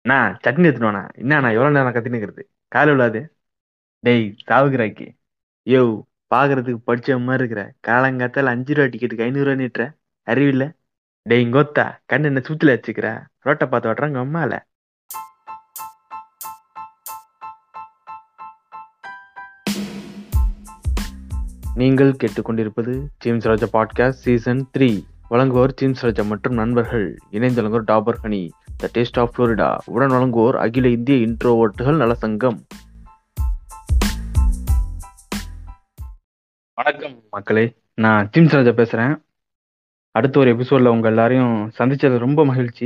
நான் சட்னி எடுத்துனோண்ணா என்னண்ணா எவ்வளோ நேரம் கத்தினுக்கிறது காலை விழாது டேய் சாவுகிறாக்கி யோ பாக்குறதுக்கு படிச்ச மாதிரி இருக்கிற காலங்காத்தால அஞ்சு ரூபா டிக்கெட்டுக்கு ஐநூறுரூவா நீட்டுற அறிவில்ல டேய் இங்கோத்தா கண்ணு என்ன சூத்துல வச்சுக்கிற ரோட்டை பார்த்து வட்டுறாங்க அம்மால நீங்கள் கேட்டுக்கொண்டிருப்பது James Raja podcast season three வழங்குவோர் ஜேம்ஸ் ராஜா மற்றும் நண்பர்கள் இணைந்து வழங்குவோர் Dabur honey the taste of Florida உடன் வழங்குவோர் அகில இந்திய இன்ட்ரோவர்ட்டுகள் நல சங்கம் வணக்கம் மக்களே நான் ஜேம்ஸ் ராஜா பேசுறேன் அடுத்த ஒரு எபிசோட்ல உங்க எல்லாரையும் சந்திச்சது ரொம்ப மகிழ்ச்சி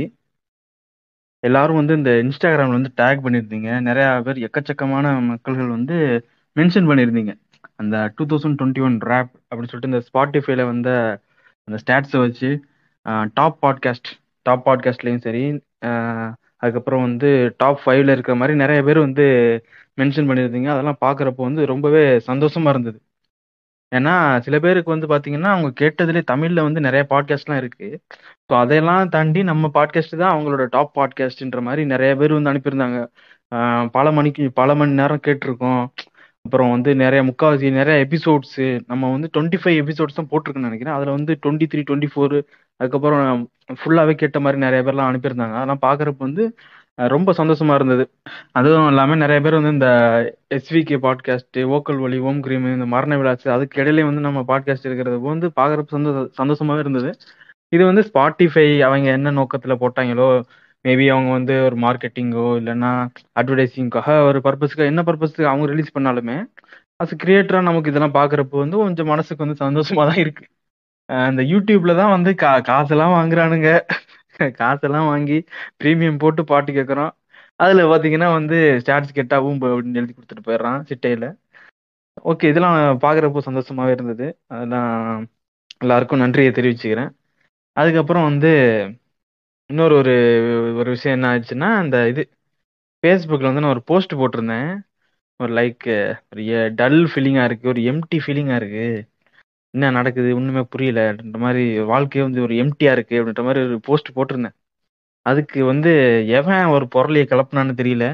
எல்லாரும் வந்து இந்த இன்ஸ்டாகிராம்ல வந்து டேக் பண்ணியிருந்தீங்க நிறைய பேர் எக்கச்சக்கமான மக்கள்கள் வந்து மென்ஷன் பண்ணியிருந்தீங்க அந்த two thousand twenty one wrap அப்படின்னு சொல்லிட்டு இந்த ஸ்பாட்டிஃபைல வந்த அந்த ஸ்டாட்ஸை வச்சு டாப் பாட்காஸ்ட் டாப் பாட்காஸ்ட்லேயும் சரி ஆஹ் அதுக்கப்புறம் வந்து டாப் ஃபைவ்ல இருக்கிற மாதிரி நிறைய பேர் வந்து மென்ஷன் பண்ணியிருந்தீங்க அதெல்லாம் பார்க்குறப்போ வந்து ரொம்பவே சந்தோஷமா இருந்தது ஏன்னா சில பேருக்கு வந்து பாத்தீங்கன்னா அவங்க கேட்டதுலே தமிழ்ல வந்து நிறைய பாட்காஸ்ட்லாம் இருக்கு ஸோ அதையெல்லாம் தாண்டி நம்ம பாட்காஸ்ட் தான் அவங்களோட டாப் பாட்காஸ்ட்ன்ற மாதிரி நிறைய பேர் வந்து அனுப்பியிருந்தாங்க ஆஹ் பல மணிக்கு பல மணி நேரம் கேட்டிருக்கோம் அப்புறம் வந்து நிறைய முக்காவாசி நிறைய எபிசோட்ஸ் நம்ம வந்து டுவெண்ட்டி ஃபைவ் எபிசோட்ஸ் தான் போட்டிருக்குன்னு நினைக்கிறேன் அதுல வந்து டுவெண்ட்டி த்ரீ டுவெண்ட்டி ஃபோர் அதுக்கப்புறம் ஃபுல்லாவே கேட்ட மாதிரி நிறைய பேர்லாம் அனுப்பியிருந்தாங்க அதெல்லாம் பார்க்கறப்ப வந்து அஹ் ரொம்ப சந்தோஷமா இருந்தது அதுவும் இல்லாம நிறைய பேர் வந்து இந்த எஸ்விகே பாட்காஸ்ட் ஓக்கல் ஒலி ஓம் கிரீம் இந்த மரண விளாச்சு அதுக்கு இடையிலே வந்து நம்ம பாட்காஸ்ட் இருக்கிறது வந்து பார்க்கறப்ப சந்தோஷ சந்தோஷமாவே இருந்தது இது வந்து ஸ்பாட்டிஃபை அவங்க என்ன நோக்கத்துல போட்டாங்களோ மேபி அவங்க வந்து ஒரு மார்க்கெட்டிங்கோ இல்லைன்னா அட்வர்டைஸிங்காக ஒரு பர்பஸ்க்கு என்ன பர்பஸ்க்கு அவங்க ரிலீஸ் பண்ணாலுமே அஸ் கிரியேட்டரா நமக்கு இதெல்லாம் பாக்குறப்போ வந்து கொஞ்சம் மனசுக்கு வந்து சந்தோஷமா தான் இருக்கு அஹ் இந்த யூடியூப்ல தான் வந்து கா காசெல்லாம் வாங்குறானுங்க காசெல்லாம் வாங்கி ப்ரீமியம் போட்டு பாட்டு கேட்குறோம் அதுல பாத்தீங்கன்னா வந்து ஸ்டாட்ஸ் கெட்டாவும் அப்படின்னு எழுதி கொடுத்துட்டு போயிடுறான் சிட்டையில ஓகே இதெல்லாம் பாக்குறப்போ சந்தோஷமாவே இருந்தது அதெல்லாம் எல்லாருக்கும் நன்றியை தெரிவிச்சுக்கிறேன் அதுக்கப்புறம் வந்து இன்னொரு ஒரு ஒரு விஷயம் என்ன ஆச்சுன்னா அந்த இது ஃபேஸ்புக்கில் வந்து நான் ஒரு போஸ்ட் போட்டிருந்தேன் ஒரு லைக் ஒரு டல் ஃபீலிங்காக இருக்குது ஒரு எம்டி ஃபீலிங்காக இருக்குது என்ன நடக்குது ஒன்றுமே புரியலன்ற மாதிரி வாழ்க்கையே வந்து ஒரு எம்டியாக இருக்குது அப்படின்ற மாதிரி ஒரு போஸ்ட் போட்டிருந்தேன் அதுக்கு வந்து எவன் ஒரு பொருளையை கலப்புனான்னு தெரியல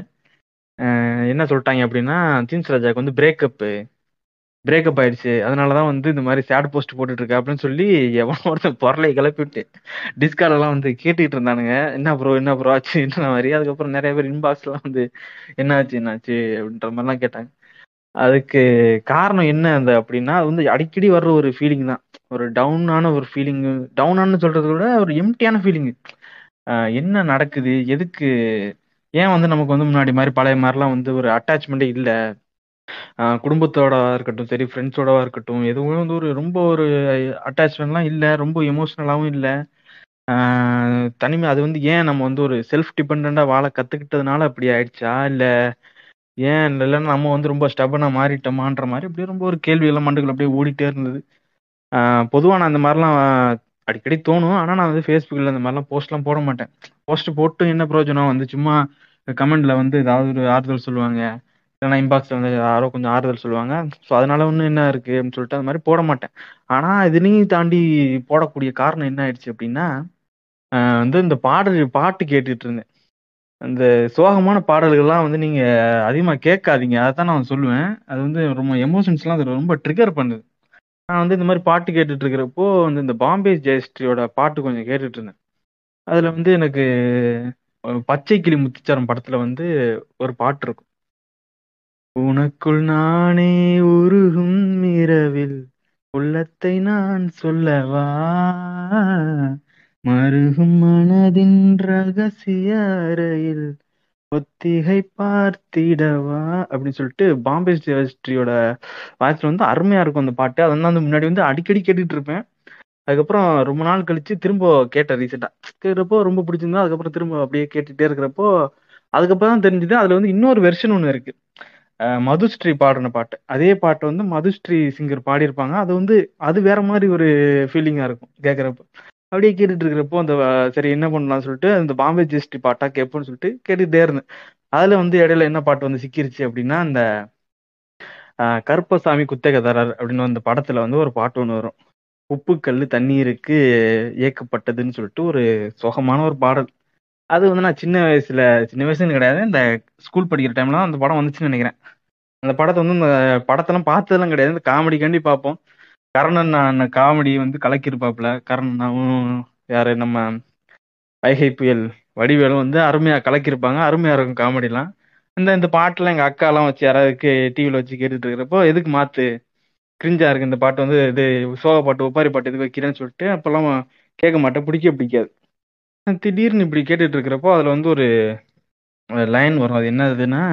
அஹ் என்ன சொல்லிட்டாங்க அப்படின்னா ஜீன்ஸ் ராஜாக்கு வந்து பிரேக்கப்பு பிரேக்கப் ஆயிடுச்சு அதனால தான் வந்து இந்த மாதிரி சேட் போஸ்ட் போட்டுட்டு இருக்க அப்படின்னு சொல்லி எவனோ ஒருத்தன் பொருளை கிளப்பி விட்டு டிஸ்கார்ட் எல்லாம் வந்து கேட்டுக்கிட்டு இருந்தானுங்க என்ன ப்ரோ என்ன ப்ரோ ஆச்சு என்ன மாதிரி அதுக்கப்புறம் நிறைய பேர் இன்பாக்ஸ்லாம் வந்து என்ன ஆச்சு என்ன ஆச்சு அப்படின்ற மாதிரிலாம் கேட்டாங்க அதுக்கு காரணம் என்ன அந்த அப்படின்னா அது வந்து அடிக்கடி வர்ற ஒரு ஃபீலிங் தான் ஒரு டவுனான ஒரு ஃபீலிங் டவுனானு சொல்றதை விட ஒரு எம்டியான ஃபீலிங் என்ன நடக்குது எதுக்கு ஏன் வந்து நமக்கு வந்து முன்னாடி மாதிரி பழைய மாதிரிலாம் வந்து ஒரு அட்டாச்மெண்ட்டே இல்லை குடும்பத்தோட இருக்கட்டும் சரி ஃப்ரெண்ட்ஸோடவா இருக்கட்டும் எதுவுமே வந்து ஒரு ரொம்ப ஒரு அட்டாச்மெண்ட்லாம் இல்லை ரொம்ப எமோஷ்னலாகவும் இல்லை தனிமை அது வந்து ஏன் நம்ம வந்து ஒரு செல்ஃப் டிபெண்ட்டாக வாழ கற்றுக்கிட்டதுனால அப்படி ஆயிடுச்சா இல்லை ஏன் இல்லைன்னா நம்ம வந்து ரொம்ப ஸ்டபனாக மாறிட்டோமான்ற மாதிரி அப்படியே ரொம்ப ஒரு கேள்வியெல்லாம் மண்டுகள் அப்படியே ஓடிட்டே இருந்தது பொதுவாக நான் அந்த மாதிரிலாம் அடிக்கடி தோணும் ஆனால் நான் வந்து ஃபேஸ்புக்கில் இந்த மாதிரிலாம் போஸ்ட்லாம் போட மாட்டேன் போஸ்ட் போட்டு என்ன பிரயோஜனம் வந்து சும்மா கமெண்ட்ல வந்து ஏதாவது ஒரு ஆறுதல் சொல்லுவாங்க இல்லைனா இன்பாக்ஸில் வந்து யாரோ கொஞ்சம் ஆறுதல் சொல்லுவாங்க ஸோ அதனால ஒன்றும் என்ன இருக்குது அப்படின்னு சொல்லிட்டு அது மாதிரி போட மாட்டேன் ஆனால் இதுலேயும் தாண்டி போடக்கூடிய காரணம் என்ன ஆயிடுச்சு அப்படின்னா வந்து இந்த பாடல் பாட்டு கேட்டுட்டு இருந்தேன் அந்த சோகமான பாடல்கள்லாம் வந்து நீங்கள் அதிகமாக கேட்காதீங்க அதை தான் நான் சொல்லுவேன் அது வந்து ரொம்ப எமோஷன்ஸ்லாம் அது ரொம்ப ட்ரிகர் பண்ணுது நான் வந்து இந்த மாதிரி பாட்டு கேட்டுட்டு இருக்கிறப்போ வந்து இந்த பாம்பே ஜெயஸ்ரீயோட பாட்டு கொஞ்சம் கேட்டுட்டு இருந்தேன் அதில் வந்து எனக்கு பச்சை கிளி முத்துச்சாரம் படத்தில் வந்து ஒரு பாட்டு இருக்கும் உனக்குள் நானே உருகும் இரவில் உள்ளத்தை நான் சொல்லவா மருகும் மனதின் ரகசிய அறையில் ஒத்திகை பார்த்திடவா அப்படின்னு சொல்லிட்டு பாம்பே ஜெயஸ்ரீயோட வாய்ஸ்ல வந்து அருமையா இருக்கும் அந்த பாட்டு அதெல்லாம் வந்து முன்னாடி வந்து அடிக்கடி கேட்டுட்டு இருப்பேன் அதுக்கப்புறம் ரொம்ப நாள் கழிச்சு திரும்ப கேட்டேன் ரீசெண்டா கேட்குறப்போ ரொம்ப பிடிச்சிருந்தா அதுக்கப்புறம் திரும்ப அப்படியே கேட்டுட்டே இருக்கிறப்போ அதுக்கப்புறம் தான் தெரிஞ்சுது அதுல வந்து இன்னொரு வெர்ஷன் ஒன்று இருக்கு மதுஸ்ரீ பாடின பாட்டு அதே பாட்டு வந்து மதுஸ்ரீ சிங்கர் பாடியிருப்பாங்க அது வந்து அது வேற மாதிரி ஒரு ஃபீலிங்கா இருக்கும் கேட்குறப்போ அப்படியே கேட்டுட்டு இருக்கிறப்போ அந்த சரி என்ன பண்ணலாம்னு சொல்லிட்டு அந்த பாம்பே ஜிஎஸ்டி பாட்டா கேட்போம்னு சொல்லிட்டு கேட்டுட்டே இருந்தேன் அதுல வந்து இடையில என்ன பாட்டு வந்து சிக்கிருச்சு அப்படின்னா அந்த கருப்பசாமி குத்தகதாரர் அப்படின்னு அந்த படத்துல வந்து ஒரு பாட்டு ஒன்று வரும் உப்பு கல் தண்ணீருக்கு ஏக்கப்பட்டதுன்னு சொல்லிட்டு ஒரு சுகமான ஒரு பாடல் அது வந்து நான் சின்ன வயசுல சின்ன வயசுன்னு கிடையாது. இந்த ஸ்கூல் படிக்கிற டைம்ல அந்த படம் வந்துச்சுன்னு நெனைக்கிறேன். அந்த படத்த வந்து இந்த படத்தெல்லாம் பார்த்ததெல்லாம் கிடையாது. இந்த காமெடிக்காண்டி பார்ப்போம். கர்ணன் அண்ணன் காமெடி வந்து கலக்கியிருப்பாப்புல. கர்ணனாவும் யாரு நம்ம வைகை புயல் வடிவேலும் வந்து அருமையா கலக்கியிருப்பாங்க. அருமையா இருக்கும் காமெடிலாம். இந்த இந்த பாட்டுலாம் எங்க அக்காலாம் வச்சு யாராவது டிவில வச்சு கேட்டுட்டு இருக்கிறப்போ, எதுக்கு மாத்து கிரிஞ்சா இருக்கு இந்த பாட்டு வந்து இது சோக பாட்டு, ஒப்பாரி பாட்டு எதுக்கு வைக்கிறேன்னு சொல்லிட்டு அப்பலாம் கேட்க மாட்டேன். பிடிக்கவே பிடிக்காது. திடீர்னு இப்படி கேட்டுட்டு இருக்கிறப்போ, அதுல வந்து ஒரு லைன் வரும். அது என்னதுன்னா,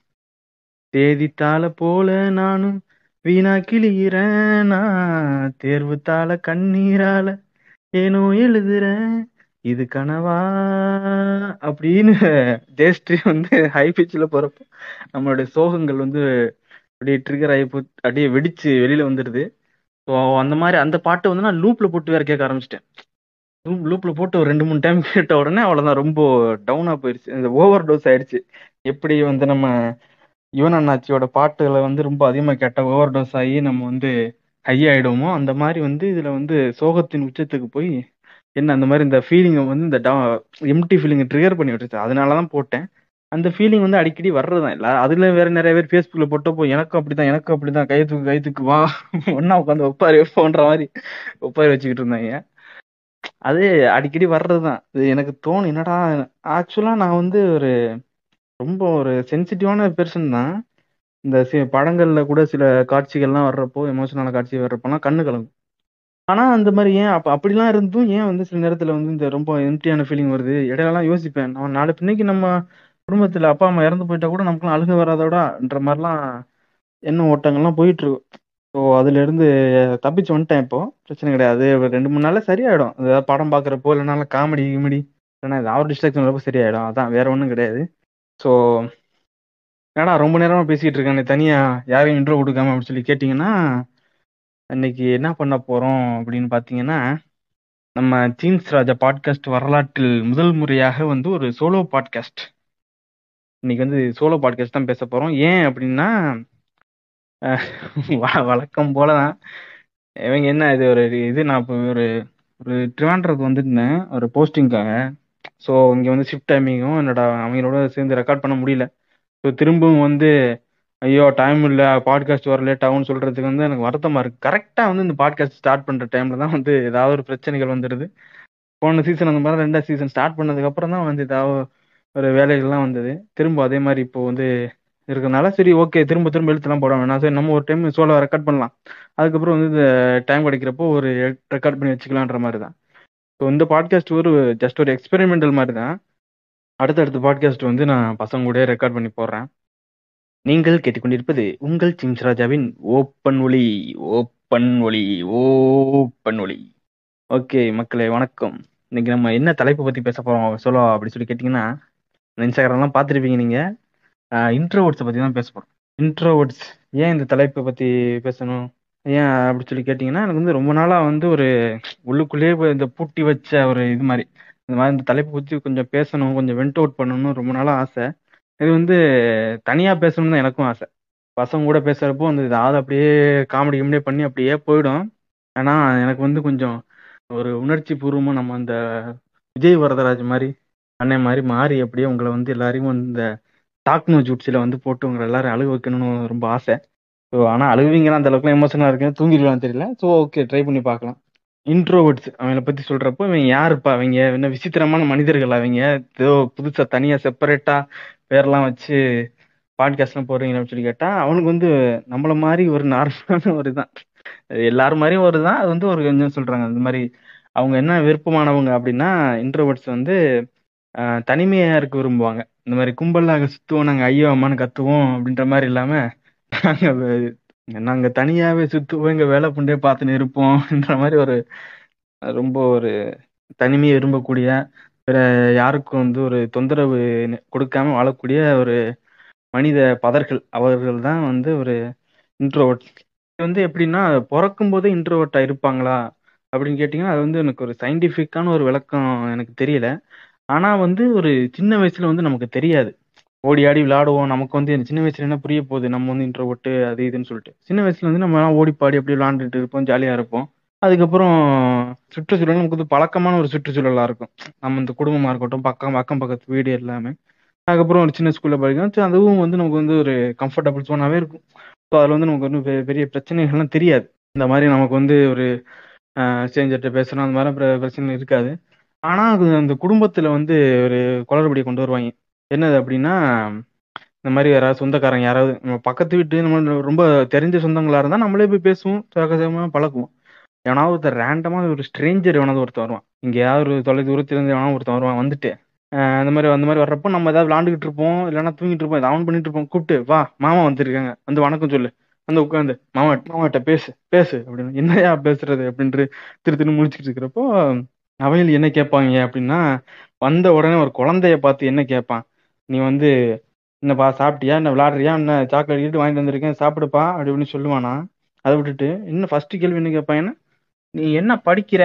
"தேதித்தாள போல நானும் வீணா கிழிகிறேன் நான் தேர்வுத்தாள கண்ணீரால ஏனோ எழுதுறேன் இது கனவா" அப்படின்னு ஜெயஸ்ரீ வந்து ஹை பிட்ச்ல போறப்போ, நம்மளுடைய சோகங்கள் வந்து அப்படியே ட்ரிகர் ஆகி போய் அப்படியே வெடிச்சு வெளியில வந்துடுது. ஸோ அந்த மாரி அந்த பாட்ட வந்து நான் லூப்ல போட்டு வேற கேட்க ஆரம்பிச்சுட்டேன். லூப் லூப்ல போட்டு ஒரு 2, 3 டைம் கேட்ட உடனே அவ்வளோதான் ரொம்ப டவுனா போயிருச்சு. இந்த ஓவர் டோஸ் ஆயிடுச்சு. எப்படி வந்து நம்ம யுவன் அண்ணாச்சியோட பாட்டுகள வந்து ரொம்ப அதிகமா கேட்டா ஓவர் டோஸ் ஆகி நம்ம வந்து ஹை ஆயிடுவோமோ, அந்த மாரி வந்து இதுல வந்து சோகத்தின் உச்சத்துக்கு போய் என்ன அந்த மாரி இந்த ஃபீலிங்க வந்து இந்த டா எம்ப்டி ஃபீலிங்க ட்ரிகர் பண்ணி விட்டுருச்சு. அதனால தான் போட்டேன். அந்த ஃபீலிங் வந்து அடிக்கடி வர்றது தான். எல்லா அதுல வேற நெறைய பேர் Facebookல போட்டப்போ எனக்கும் அப்படிதான், எனக்கும் அப்படிதான் கை தூக்கு, கை தூக்கு வா ஒண்ணா உட்காந்து ஒப்பாரி வைப்போன்ற மாரி ஒப்பாரி வச்சுக்கிட்டு இருந்தாய்ங்க. அது அடிக்கடி வர்றது தான். இது எனக்கு தோணும் என்னடா ஆக்சுவலா நான் வந்து ஒரு ரொம்ப ஒரு சென்சிட்டிவான பெர்சன் தான். இந்த சி படங்கள்ல கூட சில காட்சிகள்லாம் வர்றப்போ, எமோஷனலான காட்சி வர்றப்போலாம் கண்ணு கலங்கும். ஆனா அந்த மாரி ஏன் அப்ப அப்படிலாம் இருந்தும் ஏன் வந்து சில நேரத்துல வந்து இந்த ரொம்ப எம்ப்டியான ஃபீலிங் வருது? இடையிலலாம் யோசிப்பேன். நம்ம நாளை பின்னைக்கு நம்ம குடும்பத்துல அப்பா, அம்மா இறந்து போயிட்டா கூட நமக்குலாம் அழுகை வராதாடான்ற மாரிலாம் எண்ண ஓட்டங்கள்லாம் போயிட்டு இருக்கும். ஸோ அதுலேருந்து தப்பிச்சு வந்துட்டேன் இப்போ. பிரச்சனை கிடையாது. ஒரு 2, 3 நாள்ல சரியாயிடும். ஏதாவது படம் பார்க்குறப்போ, இல்லனாலும் காமெடி கிமெடி இல்லன்னா ஏதாவது ஒரு டிஸ்ட்ராக்ஷன் வரப்போ சரியாயிடும். அதான் வேற ஒண்ணும் கிடையாது. ஸோ என்னடா ரொம்ப நேரமா பேசிட்டு இருக்கானே தனியா யாரையும் இன்ட்ரோ குடுக்காம அப்படின்னு சொல்லி கேட்டீங்கன்னா, இன்னைக்கு என்ன பண்ண போறோம் அப்படின்னு பார்த்தீங்கன்னா, நம்ம ஜீன்ஸ் ராஜா பாட்காஸ்ட் வரலாற்றில் முதல் முறையாக வந்து ஒரு சோலோ பாட்காஸ்ட். இன்னைக்கு வந்து சோலோ பாட்காஸ்ட் தான் பேச போறோம். ஏன் அப்படின்னா, அ வ வழக்கம் போல தான். இவங்க என்ன இது ஒரு இது நான் இப்போ ஒரு ஒரு ட்ரிவாண்ட்ரத்துக்கு வந்திருந்தேன். ஒரு போஸ்டிங்க்காக. ஸோ இங்க வந்து ஷிஃப்ட் டைமிங்கும் என்னோட அவங்களோட சேர்ந்து ரெக்கார்ட் பண்ண முடியல. ஸோ திரும்பவும் வந்து ஐயோ! டைம் இல்ல பாட்காஸ்ட் வர லேட் ஆகும்னு சொல்றதுக்கு வந்து எனக்கு வருத்தமா இருக்கு. கரெக்ட்டா வந்து இந்த பாட்காஸ்ட் ஸ்டார்ட் பண்ற டைம்ல தான் வந்து ஏதாவது ஒரு பிரச்சனைகள் வந்துடுது. போன சீசன் அந்த மாரி 2வது சீசன் ஸ்டார்ட் பண்ணதுக்கு அப்புறம் தான் வந்து ஏதாவது ஒரு வேலைகள்லாம் வந்தது. திரும்ப அதே மாரி இப்போ வந்து இருக்கனால சரி ஓகே திரும்ப திரும்ப இழுத்துலாம் போட வேணாம். சரி நம்ம ஒரு டைம் சோலோவா ரெக்கார்ட் பண்ணலாம். அதுக்கப்புறம் வந்து இந்த டைம் கிடைக்கிறப்போ ஒரு ரெக்கார்ட் பண்ணி வச்சுக்கலான்ற மாரி தான். ஸோ இந்த பாட்காஸ்ட் ஒரு ஜஸ்ட் ஒரு எக்ஸ்பெரிமெண்டல் மாரி தான். அடுத்தடுத்த பாட்காஸ்ட் வந்து நான் பசங்க கூடயே ரெக்கார்ட் பண்ணி போடுறேன். நீங்கள் கேட்டுக்கொண்டிருப்பது உங்கள் ஜிம்ஸ் ராஜாவின் ஓப்பன் ஒலி ஓப்பன் ஒலி ஓப்பன் ஒலி. ஓகே மக்களே வணக்கம். இன்னைக்கு நம்ம என்ன தலைப்ப பத்தி பேச போறோம் சோலோ அப்படி சொல்லி கேட்டீங்கன்னா, இன்ஸ்டாகிராம்லாம் பார்த்துருப்பீங்க நீங்க. அ இன்ட்ரோவர்ட்ஸ பத்தி தான் பேச போறோம். இன்ட்ரோவர்ட்ஸ் ஏன் இந்த தலைப்ப பத்தி பேசணும்? ஏன் அப்படி சொல்லி கேட்டீங்கன்னா, எனக்கு வந்து ரொம்ப நாளா வந்து ஒரு உள்ளுக்குள்ளேயே இந்த பூட்டி வச்ச ஒரு இது மாரி. இந்த மாரி இந்த தலைப்ப பத்தி கொஞ்சம் பேசணும், கொஞ்சம் வென்ட் அவுட் பண்ணணும்னு ரொம்ப நாளா ஆசை. இது வந்து தனியா பேசணும்னு தான் எனக்கும் ஆசை. பசங்க கூட பேசுறப்போ வந்து ஏதாவது அப்படியே காமெடி கிமெடி பண்ணி அப்படியே போயிடும். ஆனா எனக்கு வந்து கொஞ்சம் ஒரு உணர்ச்சி பூர்வமா நம்ம அந்த விஜய் வரதராஜ் மாரி, அண்ணன் மாரி மாறி அப்படியே உங்கள வந்து எல்லாரையும் இந்த டாக்னோ ஜூட்ஸில வந்து போட்டு உங்கள எல்லாரையும் அழுக வைக்கணும்னு ரொம்ப ஆசை. ஸோ ஆனா அழுகுவீங்களா அந்த அளவுக்குலாம் எமோஷனலா இருக்கேன். தூங்கிருவீங்களான்னு தெரியல. ஸோ ஓகே ட்ரை பண்ணி பார்க்கலாம். இன்ட்ரோவர்ட்ஸ் அவங்கள பத்தி சொல்றப்போ, இவங்க யாருப்பா இவங்க? என்ன விசித்திரமான மனிதர்களா இவங்க? ஏதோ புதுசா தனியா செப்பரேட்டா பேர்லாம் வச்சு பாட்காஸ்ட்லாம் போடுறீங்களா அப்படின்னு சொல்லி கேட்டா, அவனுக்கு வந்து நம்மள மாரி ஒரு நார்மலான ஒரு இதான். எல்லாரும் மாரியும் ஒரு தான். அது வந்து ஒரு கொஞ்சம் சொல்றாங்க. இந்த மாரி அவங்க என்ன விருப்பமானவங்க அப்படின்னா, இன்ட்ரோவர்ட்ஸ் வந்து அ தனிமையா இருக்க விரும்புவாங்க. இந்த மாரி கும்பலாக சுத்துவோம் நாங்க ஐயோ! அம்மான்னு கத்துவோம் அப்படின்ற மாரி இல்லாம, நாங்க நாங்க தனியாவே சுத்துவோம். எங்க வேல புண்டே பார்த்துன்னு இருப்போம்ன்ற மாரி ஒரு ரொம்ப ஒரு தனிமையை விரும்பக்கூடிய, பிற யாருக்கும் வந்து ஒரு தொந்தரவு கொடுக்காம வாழக்கூடிய ஒரு மனித பதர்கள். அவர்கள் தான் வந்து ஒரு இன்ட்ரோவர்ட்ஸ். இது வந்து எப்படின்னா, பொறக்கும்போதே இன்ட்ரோவர்ட்டா இருப்பாங்களா? அப்படின்னு கேட்டீங்கன்னா, அது வந்து எனக்கு ஒரு சயின்டிஃபிக்கான ஒரு விளக்கம் எனக்கு தெரியல. ஆனா வந்து ஒரு சின்ன வயசுல வந்து நமக்கு தெரியாது. ஓடி ஆடி விளையாடுவோம். நமக்கு வந்து சின்ன வயசுல என்ன புரிய போகுது? நம்ம வந்து இன்ட்ரோவர்ட் அது இதுன்னு சொல்லிட்டு. சின்ன வயசுல வந்து நம்ம ஓடி பாடி அப்படியே விளையாண்டுட்டு இருப்போம். ஜாலியா இருப்போம். அதுக்கப்புறம் சுற்றுச்சூழல் நமக்கு வந்து பழக்கமான ஒரு சுற்றுச்சூழலா இருக்கும் நம்ம இந்த குடும்பமா இருக்கட்டும் பக்கம் அக்கம் பக்கத்து வீடு எல்லாமே அதுக்கப்புறம் ஒரு சின்ன ஸ்கூல்ல படிக்கிறோம் சரி, அதுவும் வந்து நமக்கு வந்து ஒரு கம்ஃபர்டபுள் ஜோனாவே இருக்கும் ஸோ அதில் வந்து நமக்கு வந்து பெ- பெரிய பிரச்சனைகள்லாம் தெரியாது இந்த மாதிரி நமக்கு வந்து ஒரு சேஞ்சர்கிட்ட பேசணும் அந்த மாதிரி பிர- பிரச்சனை இருக்காது ஆனா அது அந்த குடும்பத்துல வந்து ஒரு குளறுபடி கொண்டு வருவாங்க என்னது அப்படின்னா இந்த மாதிரி யாராவது சொந்தக்காரங்க யாராவது நம்ம பக்கத்து வீட்டு நம்ம ரொம்ப தெரிஞ்ச சொந்தங்களா இருந்தா நம்மளே போய் பேசுவோம் சகஜமா பழக்குவோம் எவனாவது ஒருத்தர் ரேண்டமா ஒரு ஸ்ட்ரேஞ்சர் எவனாவது ஒருத்தர் வருவான் இங்க யாவது ஒரு தொலை தூரத்துல இருந்து எவனாவது ஒருத்தன் வருவான் வந்துட்டு ஆஹ் அந்த மாதிரி அந்த மாதிரி வர்றப்போ நம்ம ஏதாவது விளாண்டுக்கிட்டு இருப்போம் இல்லைன்னா தூங்கிட்டு இருப்போம் ஏதாவது பண்ணிட்டு இருப்போம் கூப்பிட்டு வா மாமா வந்திருக்காங்க வந்து வணக்கம் சொல்லு வந்து உட்காந்து மாமா மாமாட்ட பேசு பேசு அப்படின்னு என்னையா பேசுறது அப்படின்ட்டு திரு திரு முடிச்சுட்டு இருக்கிறப்போ அவையில் என்ன கேட்பாங்க அப்படின்னா வந்த உடனே ஒரு குழந்தைய பார்த்து என்ன கேட்பான் நீ வந்து என்னப்பா சாப்பிட்டியா என்ன விளாடுறியா என்ன சாக்லேட் கீட்டு வாங்கிட்டு வந்திருக்கேன் சாப்பிடுப்பா அப்படி இப்படின்னு சொல்லுவானா அதை விட்டுட்டு இன்னும் ஃபர்ஸ்ட் கேள்வி என்ன கேட்பாங்கன்னா நீ என்ன படிக்கிற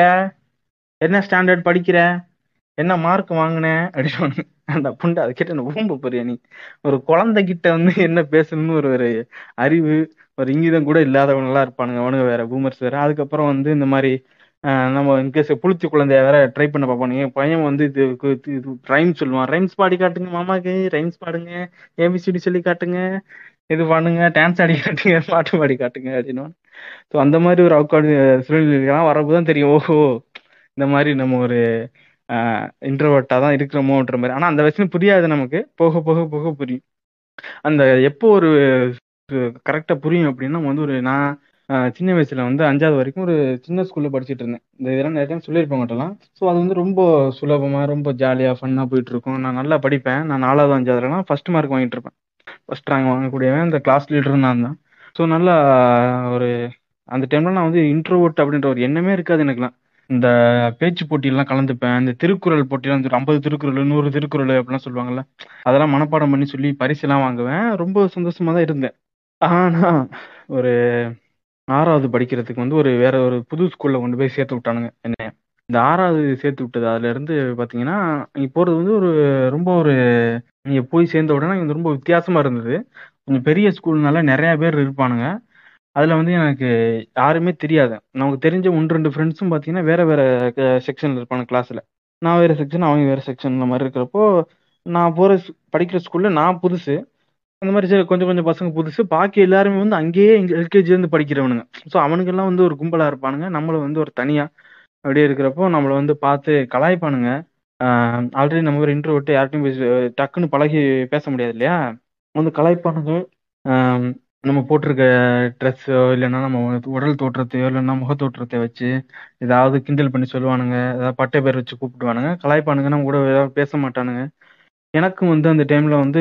என்ன ஸ்டாண்டர்ட் படிக்கிற என்ன மார்க் வாங்கின அப்படின்னு அந்த புண்டை அதை கேட்டு என்ன ஊம்ப போறியா நீ ஒரு குழந்தைகிட்ட வந்து என்ன பேசணும்னு ஒரு ஒரு அறிவு ஒரு இங்கிதம் கூட இல்லாதவங்களா இருப்பானுங்க அவனுங்க வேற பூமர்ஸ் வேற அதுக்கப்புறம் வந்து இந்த மாதிரி ஆஹ் நம்ம இன்கேஸ் புளிச்சி குழந்தைய வேற ட்ரை பண்ண பார்ப்பானுங்க என் பையன் வந்து இது இது ரைம் சொல்லுவான் ரைம்ஸ் பாடி காட்டுங்க மாமாக்கு ரைம்ஸ் பாடுங்க ஏபிசிடி சொல்லி காட்டுங்க இது பண்ணுங்க டான்ஸ் ஆடி காட்டுங்க பாட்டு பாடி காட்டுங்க அப்படின்னு ஸோ அந்த மாதிரி ஒரு அவுக்காடு சூழ்நிலைகள்லாம் வரப்போ தான் தெரியும் ஓஹோ இந்த மாதிரி நம்ம ஒரு இன்ட்ரோவர்ட்டாக தான் இருக்கிறோமோன்ற மாதிரி ஆனால் அந்த வயசுல புரியாது நமக்கு போக போக போக புரியும் அந்த எப்போ ஒரு கரெக்டாக புரியும் அப்படின்னா நம்ம வந்து ஒரு நான் ஆஹ் சின்ன வயசுல வந்து அஞ்சாவது வரைக்கும் ஒரு சின்ன ஸ்கூல்ல படிச்சுட்டு இருந்தேன் இந்த இதெல்லாம் நிறைய டைம் சொல்லியிருப்பேன் மட்டும்லாம் ஸோ அது வந்து ரொம்ப சுலபமா ரொம்ப ஜாலியா ஃபன்னா போயிட்டு இருக்கும் நான் நல்லா படிப்பேன் நான் நாலாவது அஞ்சாவதுலாம் ஃபர்ஸ்ட் மார்க் வாங்கிட்டு இருப்பேன் ஃபர்ஸ்ட் ரேங்க் வாங்கக்கூடியவன் இந்த கிளாஸ் லீடர் நான் தான் ஸோ நல்லா ஒரு அந்த டைம்ல நான் வந்து இன்ட்ரோவர்ட் அப்படின்ற ஒரு எண்ணமே இருக்காது எனக்குலாம் இந்த பேச்சு போட்டியெல்லாம் கலந்துப்பேன் இந்த திருக்குறள் போட்டியெல்லாம் வந்து ஐம்பது திருக்குறள் நூறு திருக்குறள் அப்படிலாம் சொல்லுவாங்கல்ல அதெல்லாம் மனப்பாடம் பண்ணி சொல்லி பரிசெல்லாம் வாங்குவேன் ரொம்ப சந்தோஷமா தான் இருந்தேன் ஆனா ஒரு ஆறாவது படிக்கிறதுக்கு வந்து ஒரு வேற ஒரு புது ஸ்கூல்ல கொண்டு போய் சேர்த்து விட்டானுங்க என்னைய இந்த ஆறாவது சேர்த்து விட்டது அதுல இருந்து பாத்தீங்கன்னா இங்க போறது வந்து ஒரு ரொம்ப ஒரு நீங்க போய் சேர்ந்த உடனே இது ரொம்ப வித்தியாசமா இருந்தது கொஞ்சம் பெரிய ஸ்கூல்னால நிறைய பேர் இருப்பானுங்க அதுல வந்து எனக்கு யாருமே தெரியாது நமக்கு தெரிஞ்ச ஒன்று ரெண்டு ஃப்ரெண்ட்ஸும் பாத்தீங்கன்னா வேற வேற செக்ஷன்ல இருப்பானுங்க கிளாஸ்ல நான் வேற செக்ஷன் அவங்க வேற செக்ஷன் இந்த மாதிரி இருக்கிறப்போ நான் போற ஸ்- படிக்கிற ஸ்கூல்ல நான் புதுசு அந்த மாதிரி சரி கொஞ்சம் கொஞ்சம் பசங்க புதுசு பாக்கி எல்லாருமே வந்து அங்கேயே எல்கேஜி இருந்து படிக்கிறவனுங்க ஸோ அவனுங்கெல்லாம் வந்து ஒரு கும்பலா இருப்பானுங்க நம்மள வந்து ஒரு தனியா அப்படியே இருக்கிறப்போ நம்மள வந்து பார்த்து கலாய்ப்பானுங்க ஆல்ரெடி நம்ம ஒரு இன்ட்ரோ விட்டு யார்ட்டையும் பேசி டக்குன்னு பழகி பேச முடியாது இல்லையா வந்து கலாய்ப்பானுங்க ஆஹ் நம்ம போட்டிருக்க ட்ரெஸ்ஸோ இல்லைன்னா நம்ம உடல் தோற்றத்தையோ இல்லைன்னா முக தோற்றத்தை வச்சு ஏதாவது கிண்டல் பண்ணி சொல்லுவானுங்க ஏதாவது பட்டை பேர் வச்சு கூப்பிடுவானுங்க கலாய்ப்பானுங்க நம்ம கூட ஏதாவது பேச மாட்டானுங்க எனக்கும் வந்து அந்த டைம்ல வந்து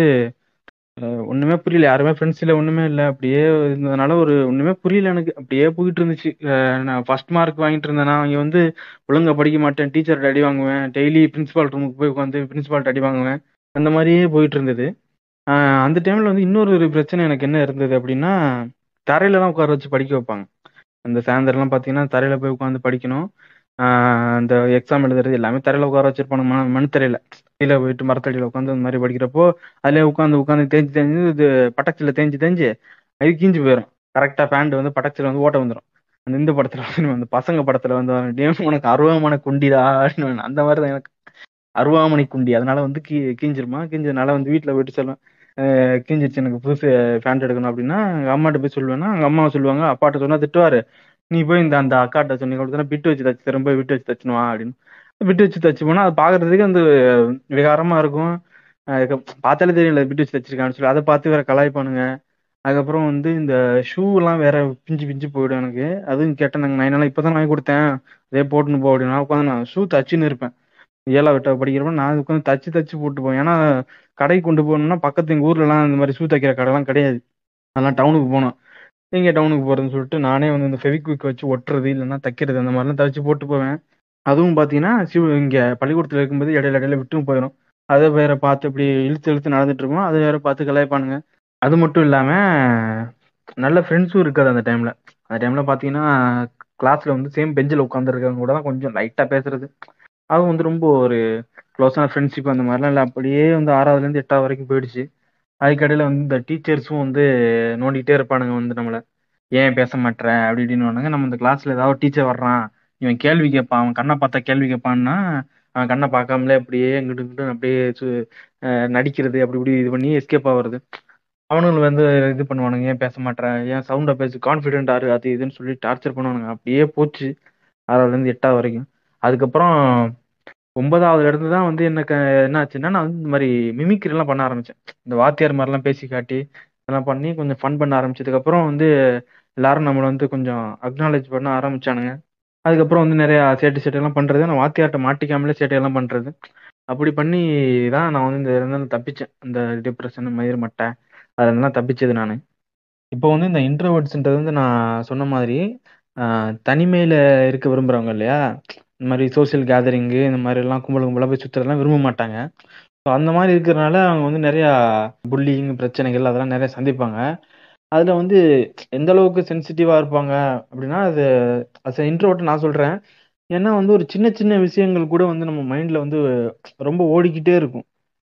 அஹ் ஒண்ணுமே புரியல யாருமே ஃப்ரெண்ட்ஸ் இல்ல ஒண்ணுமே இல்ல அப்படியே இருந்ததுனால ஒரு ஒண்ணுமே புரியல எனக்கு அப்படியே போயிட்டு இருந்துச்சு அஹ் நான் ஃபர்ஸ்ட் மார்க் வாங்கிட்டு இருந்தேன்னா அவங்க வந்து ஒழுங்கா படிக்க மாட்டேன் டீச்சர்கிட்ட அடி வாங்குவேன் டெய்லி பிரின்சிபால் ரூமுக்கு போய் உட்காந்து பிரின்சிபால்ட்ட அடி வாங்குவேன் அந்த மாதிரியே போயிட்டு இருந்தது ஆஹ் அந்த டைம்ல வந்து இன்னொரு ஒரு பிரச்சனை எனக்கு என்ன இருந்தது அப்படின்னா தரையில தான் உட்கார வச்சு படிக்க வைப்பாங்க அந்த சாயந்தரம்லாம் பார்த்தீங்கன்னா தரையில போய் உட்காந்து படிக்கணும் ஆஹ் அந்த எக்ஸாம் எழுதுறது எல்லாமே தரையில உட்கார வச்சிருப்பானுங்க மண் மண் தரையில கீழே போயிட்டு மரத்தடியில உட்காந்து அந்த மாதிரி படிக்கிறப்போ அதுலயே உட்காந்து உட்காந்து தேஞ்சு தேஞ்சு இது பட்டச்சில தேஞ்சு தேஞ்சு அது கீஞ்சு போயிடும் கரெக்டா பேண்ட் வந்து பட்டச்சில வந்து ஓட்ட வந்துடும் அந்த இந்த படத்துல வந்து அந்த பசங்க படத்துல வந்து "டேய், உனக்கு அருவாமான குண்டிடா அப்படின்னு அந்த மாதிரி தான் எனக்கு அருவாமனை குண்டி அதனால வந்து கீ கீஞ்சிருமா கீஞ்சதுனால வந்து வீட்டுல போயிட்டு சொல்லுவேன் "அஹ் கிழிஞ்சிருச்சு எனக்கு புதுசு பேண்ட் எடுக்கணும் அப்படின்னா எங்க அம்மாட்ட போய் சொல்லுவேன்னா எங்க அம்மா சொல்லுவாங்க அப்பாட்ட சொன்னா திட்டுவாரு நீ போய் இந்த அந்த அக்காட்ட சொன்னீங்க கொடுத்தா பிட்டு வச்சு தச்சு திரும்ப விட்டு வச்சு தச்சுனுவா அப்படின்னு விட்டு வச்சு தச்சு போனா அது பாக்குறதுக்கு அந்த விகாரமா இருக்கும் அதுக்கு பார்த்தாலே தெரியல பிட்டு வச்சு தச்சிருக்கான்னு சொல்லி அதை பார்த்து வேற கலாய்ப்பானுங்க அதுக்கப்புறம் வந்து இந்த ஷூ எல்லாம் வேற பிஞ்சு பிஞ்சு போயிடும் எனக்கு அதுவும் கேட்டேன் நான் என்னால இப்பதான் வாங்கி கொடுத்தேன் அதே போட்டுன்னு போ அப்படின்னு நான் உட்காந்து நான் ஷூ தச்சுன்னு இருப்பேன் ஏழாவது எட்டாவது படிக்கிறப்ப நான் உட்காந்து தச்சு தச்சு போட்டு போவேன் ஏன்னா கடைக்கு கொண்டு போகணும்னா பக்கத்து எங்க ஊர்ல எல்லாம் இந்த மாதிரி ஷூ தைக்கிற கடைலாம் கிடையாது அதெல்லாம் டவுனுக்கு போகணும் எங்க டவுனுக்கு போறதுன்னு சொல்லிட்டு நானே வந்து இந்த ஃபெவிக்விக் வச்சு ஒட்டுறது இல்லைன்னா தைக்கிறது அந்த மாதிரிலாம் தச்சு போட்டு போவேன் அதுவும் பார்த்தீங்கன்னா சிவ இங்க பள்ளிக்கூடத்துல இருக்கும்போது இடையில இடையில விட்டும் போயிடும் அதை வேற பார்த்து இப்படி இழுத்து இழுத்து நடந்துட்டு இருக்கோம் அதை வேற பார்த்து கலாய்ப்பானுங்க அது மட்டும் இல்லாம நல்ல ஃப்ரெண்ட்ஸும் இருக்காது அந்த டைம்ல அந்த டைம்ல பாத்தீங்கன்னா கிளாஸ்ல வந்து சேம் பெஞ்சில் உட்காந்துருக்கவங்க கூட தான் கொஞ்சம் லைட்டா பேசுறது அதுவும் வந்து ரொம்ப ஒரு க்ளோஸான ஃப்ரெண்ட்ஷிப் அந்த மாதிரிலாம் இல்லை அப்படியே வந்து ஆறாவதுல இருந்து எட்டாவது வரைக்கும் போயிடுச்சு அதுக்கடையில வந்து இந்த டீச்சர்ஸும் வந்து நோண்டிகிட்டே இருப்பானுங்க வந்து நம்மள ஏன் பேச மாட்ற அப்படி இப்படின்னு நம்ம இந்த கிளாஸ்ல ஏதாவது டீச்சர் வர்றான் இவன் கேள்வி கேட்பான் அவன் கண்ணை பார்த்தா கேள்வி கேட்பான்னா அவன் கண்ணை பார்க்காமலே அப்படியே இங்கிட்டு இங்கிட்டு அப்படியே சு- அஹ் நடிக்கிறது அப்படி இப்படி இது பண்ணி எஸ்கேப் ஆகுறது அவனுங்க வந்து இது பண்ணுவானுங்க ஏன் பேச மாட்ற ஏன் சவுண்டா பேசு கான்ஃபிடென்ட் ஆறு அது இதுன்னு சொல்லி டார்ச்சர் பண்ணுவானுங்க அப்படியே போச்சு ஆறாவதுல இருந்து எட்டாவது வரைக்கும் அதுக்கப்புறம் ஒன்பதாவது இடத்துல தான் வந்து எனக்கு என்ன ஆச்சுன்னா நான் வந்து இந்த மாதிரி மிமிக்ரி எல்லாம் பண்ண ஆரம்பிச்சேன் இந்த வாத்தியார் மாதிரிலாம் பேசி காட்டி இதெல்லாம் பண்ணி கொஞ்சம் ஃபன் பண்ண ஆரம்பிச்சதுக்கு அப்புறம் வந்து எல்லாரும் நம்மளை வந்து கொஞ்சம் அக்னாலேஜ் பண்ண ஆரம்பிச்சானுங்க அதுக்கப்புறம் வந்து நிறைய சேட்டு சேட்டையெல்லாம் பண்றது நான் வாத்தியார்ட்ட மாட்டிக்காமலே சேட்டையெல்லாம் பண்றது அப்படி பண்ணி தான் நான் வந்து இந்த இருந்து தப்பிச்சேன் இந்த டிப்ரெஷன் மயிர் மட்டை அதெல்லாம் தப்பிச்சது நான் இப்போ வந்து இந்த இன்ட்ரோவர்ட்ஸ்ன்றது வந்து நான் சொன்ன மாதிரி ஆஹ் தனிமையில இருக்க விரும்புறவங்க இல்லையா இந்த மாதிரி சோஷியல் கேதரிங்கு இந்த மாதிரி எல்லாம் கும்பல் கும்பலா போய் சுத்துறதெல்லாம் விரும்ப மாட்டாங்க ஸோ அந்த மாதிரி இருக்கிறனால அவங்க வந்து நிறைய புல்லிங் பிரச்சனைகள் அதெல்லாம் நிறைய சந்திப்பாங்க அதுல வந்து எந்த அளவுக்கு சென்சிட்டிவா இருப்பாங்க அப்படின்னா அது அஸ் இன்ட்ரோவர்ட் நான் சொல்றேன் ஏன்னா வந்து ஒரு சின்ன சின்ன விஷயங்கள் கூட வந்து நம்ம மைண்ட்ல வந்து ரொம்ப ஓடிக்கிட்டே இருக்கும்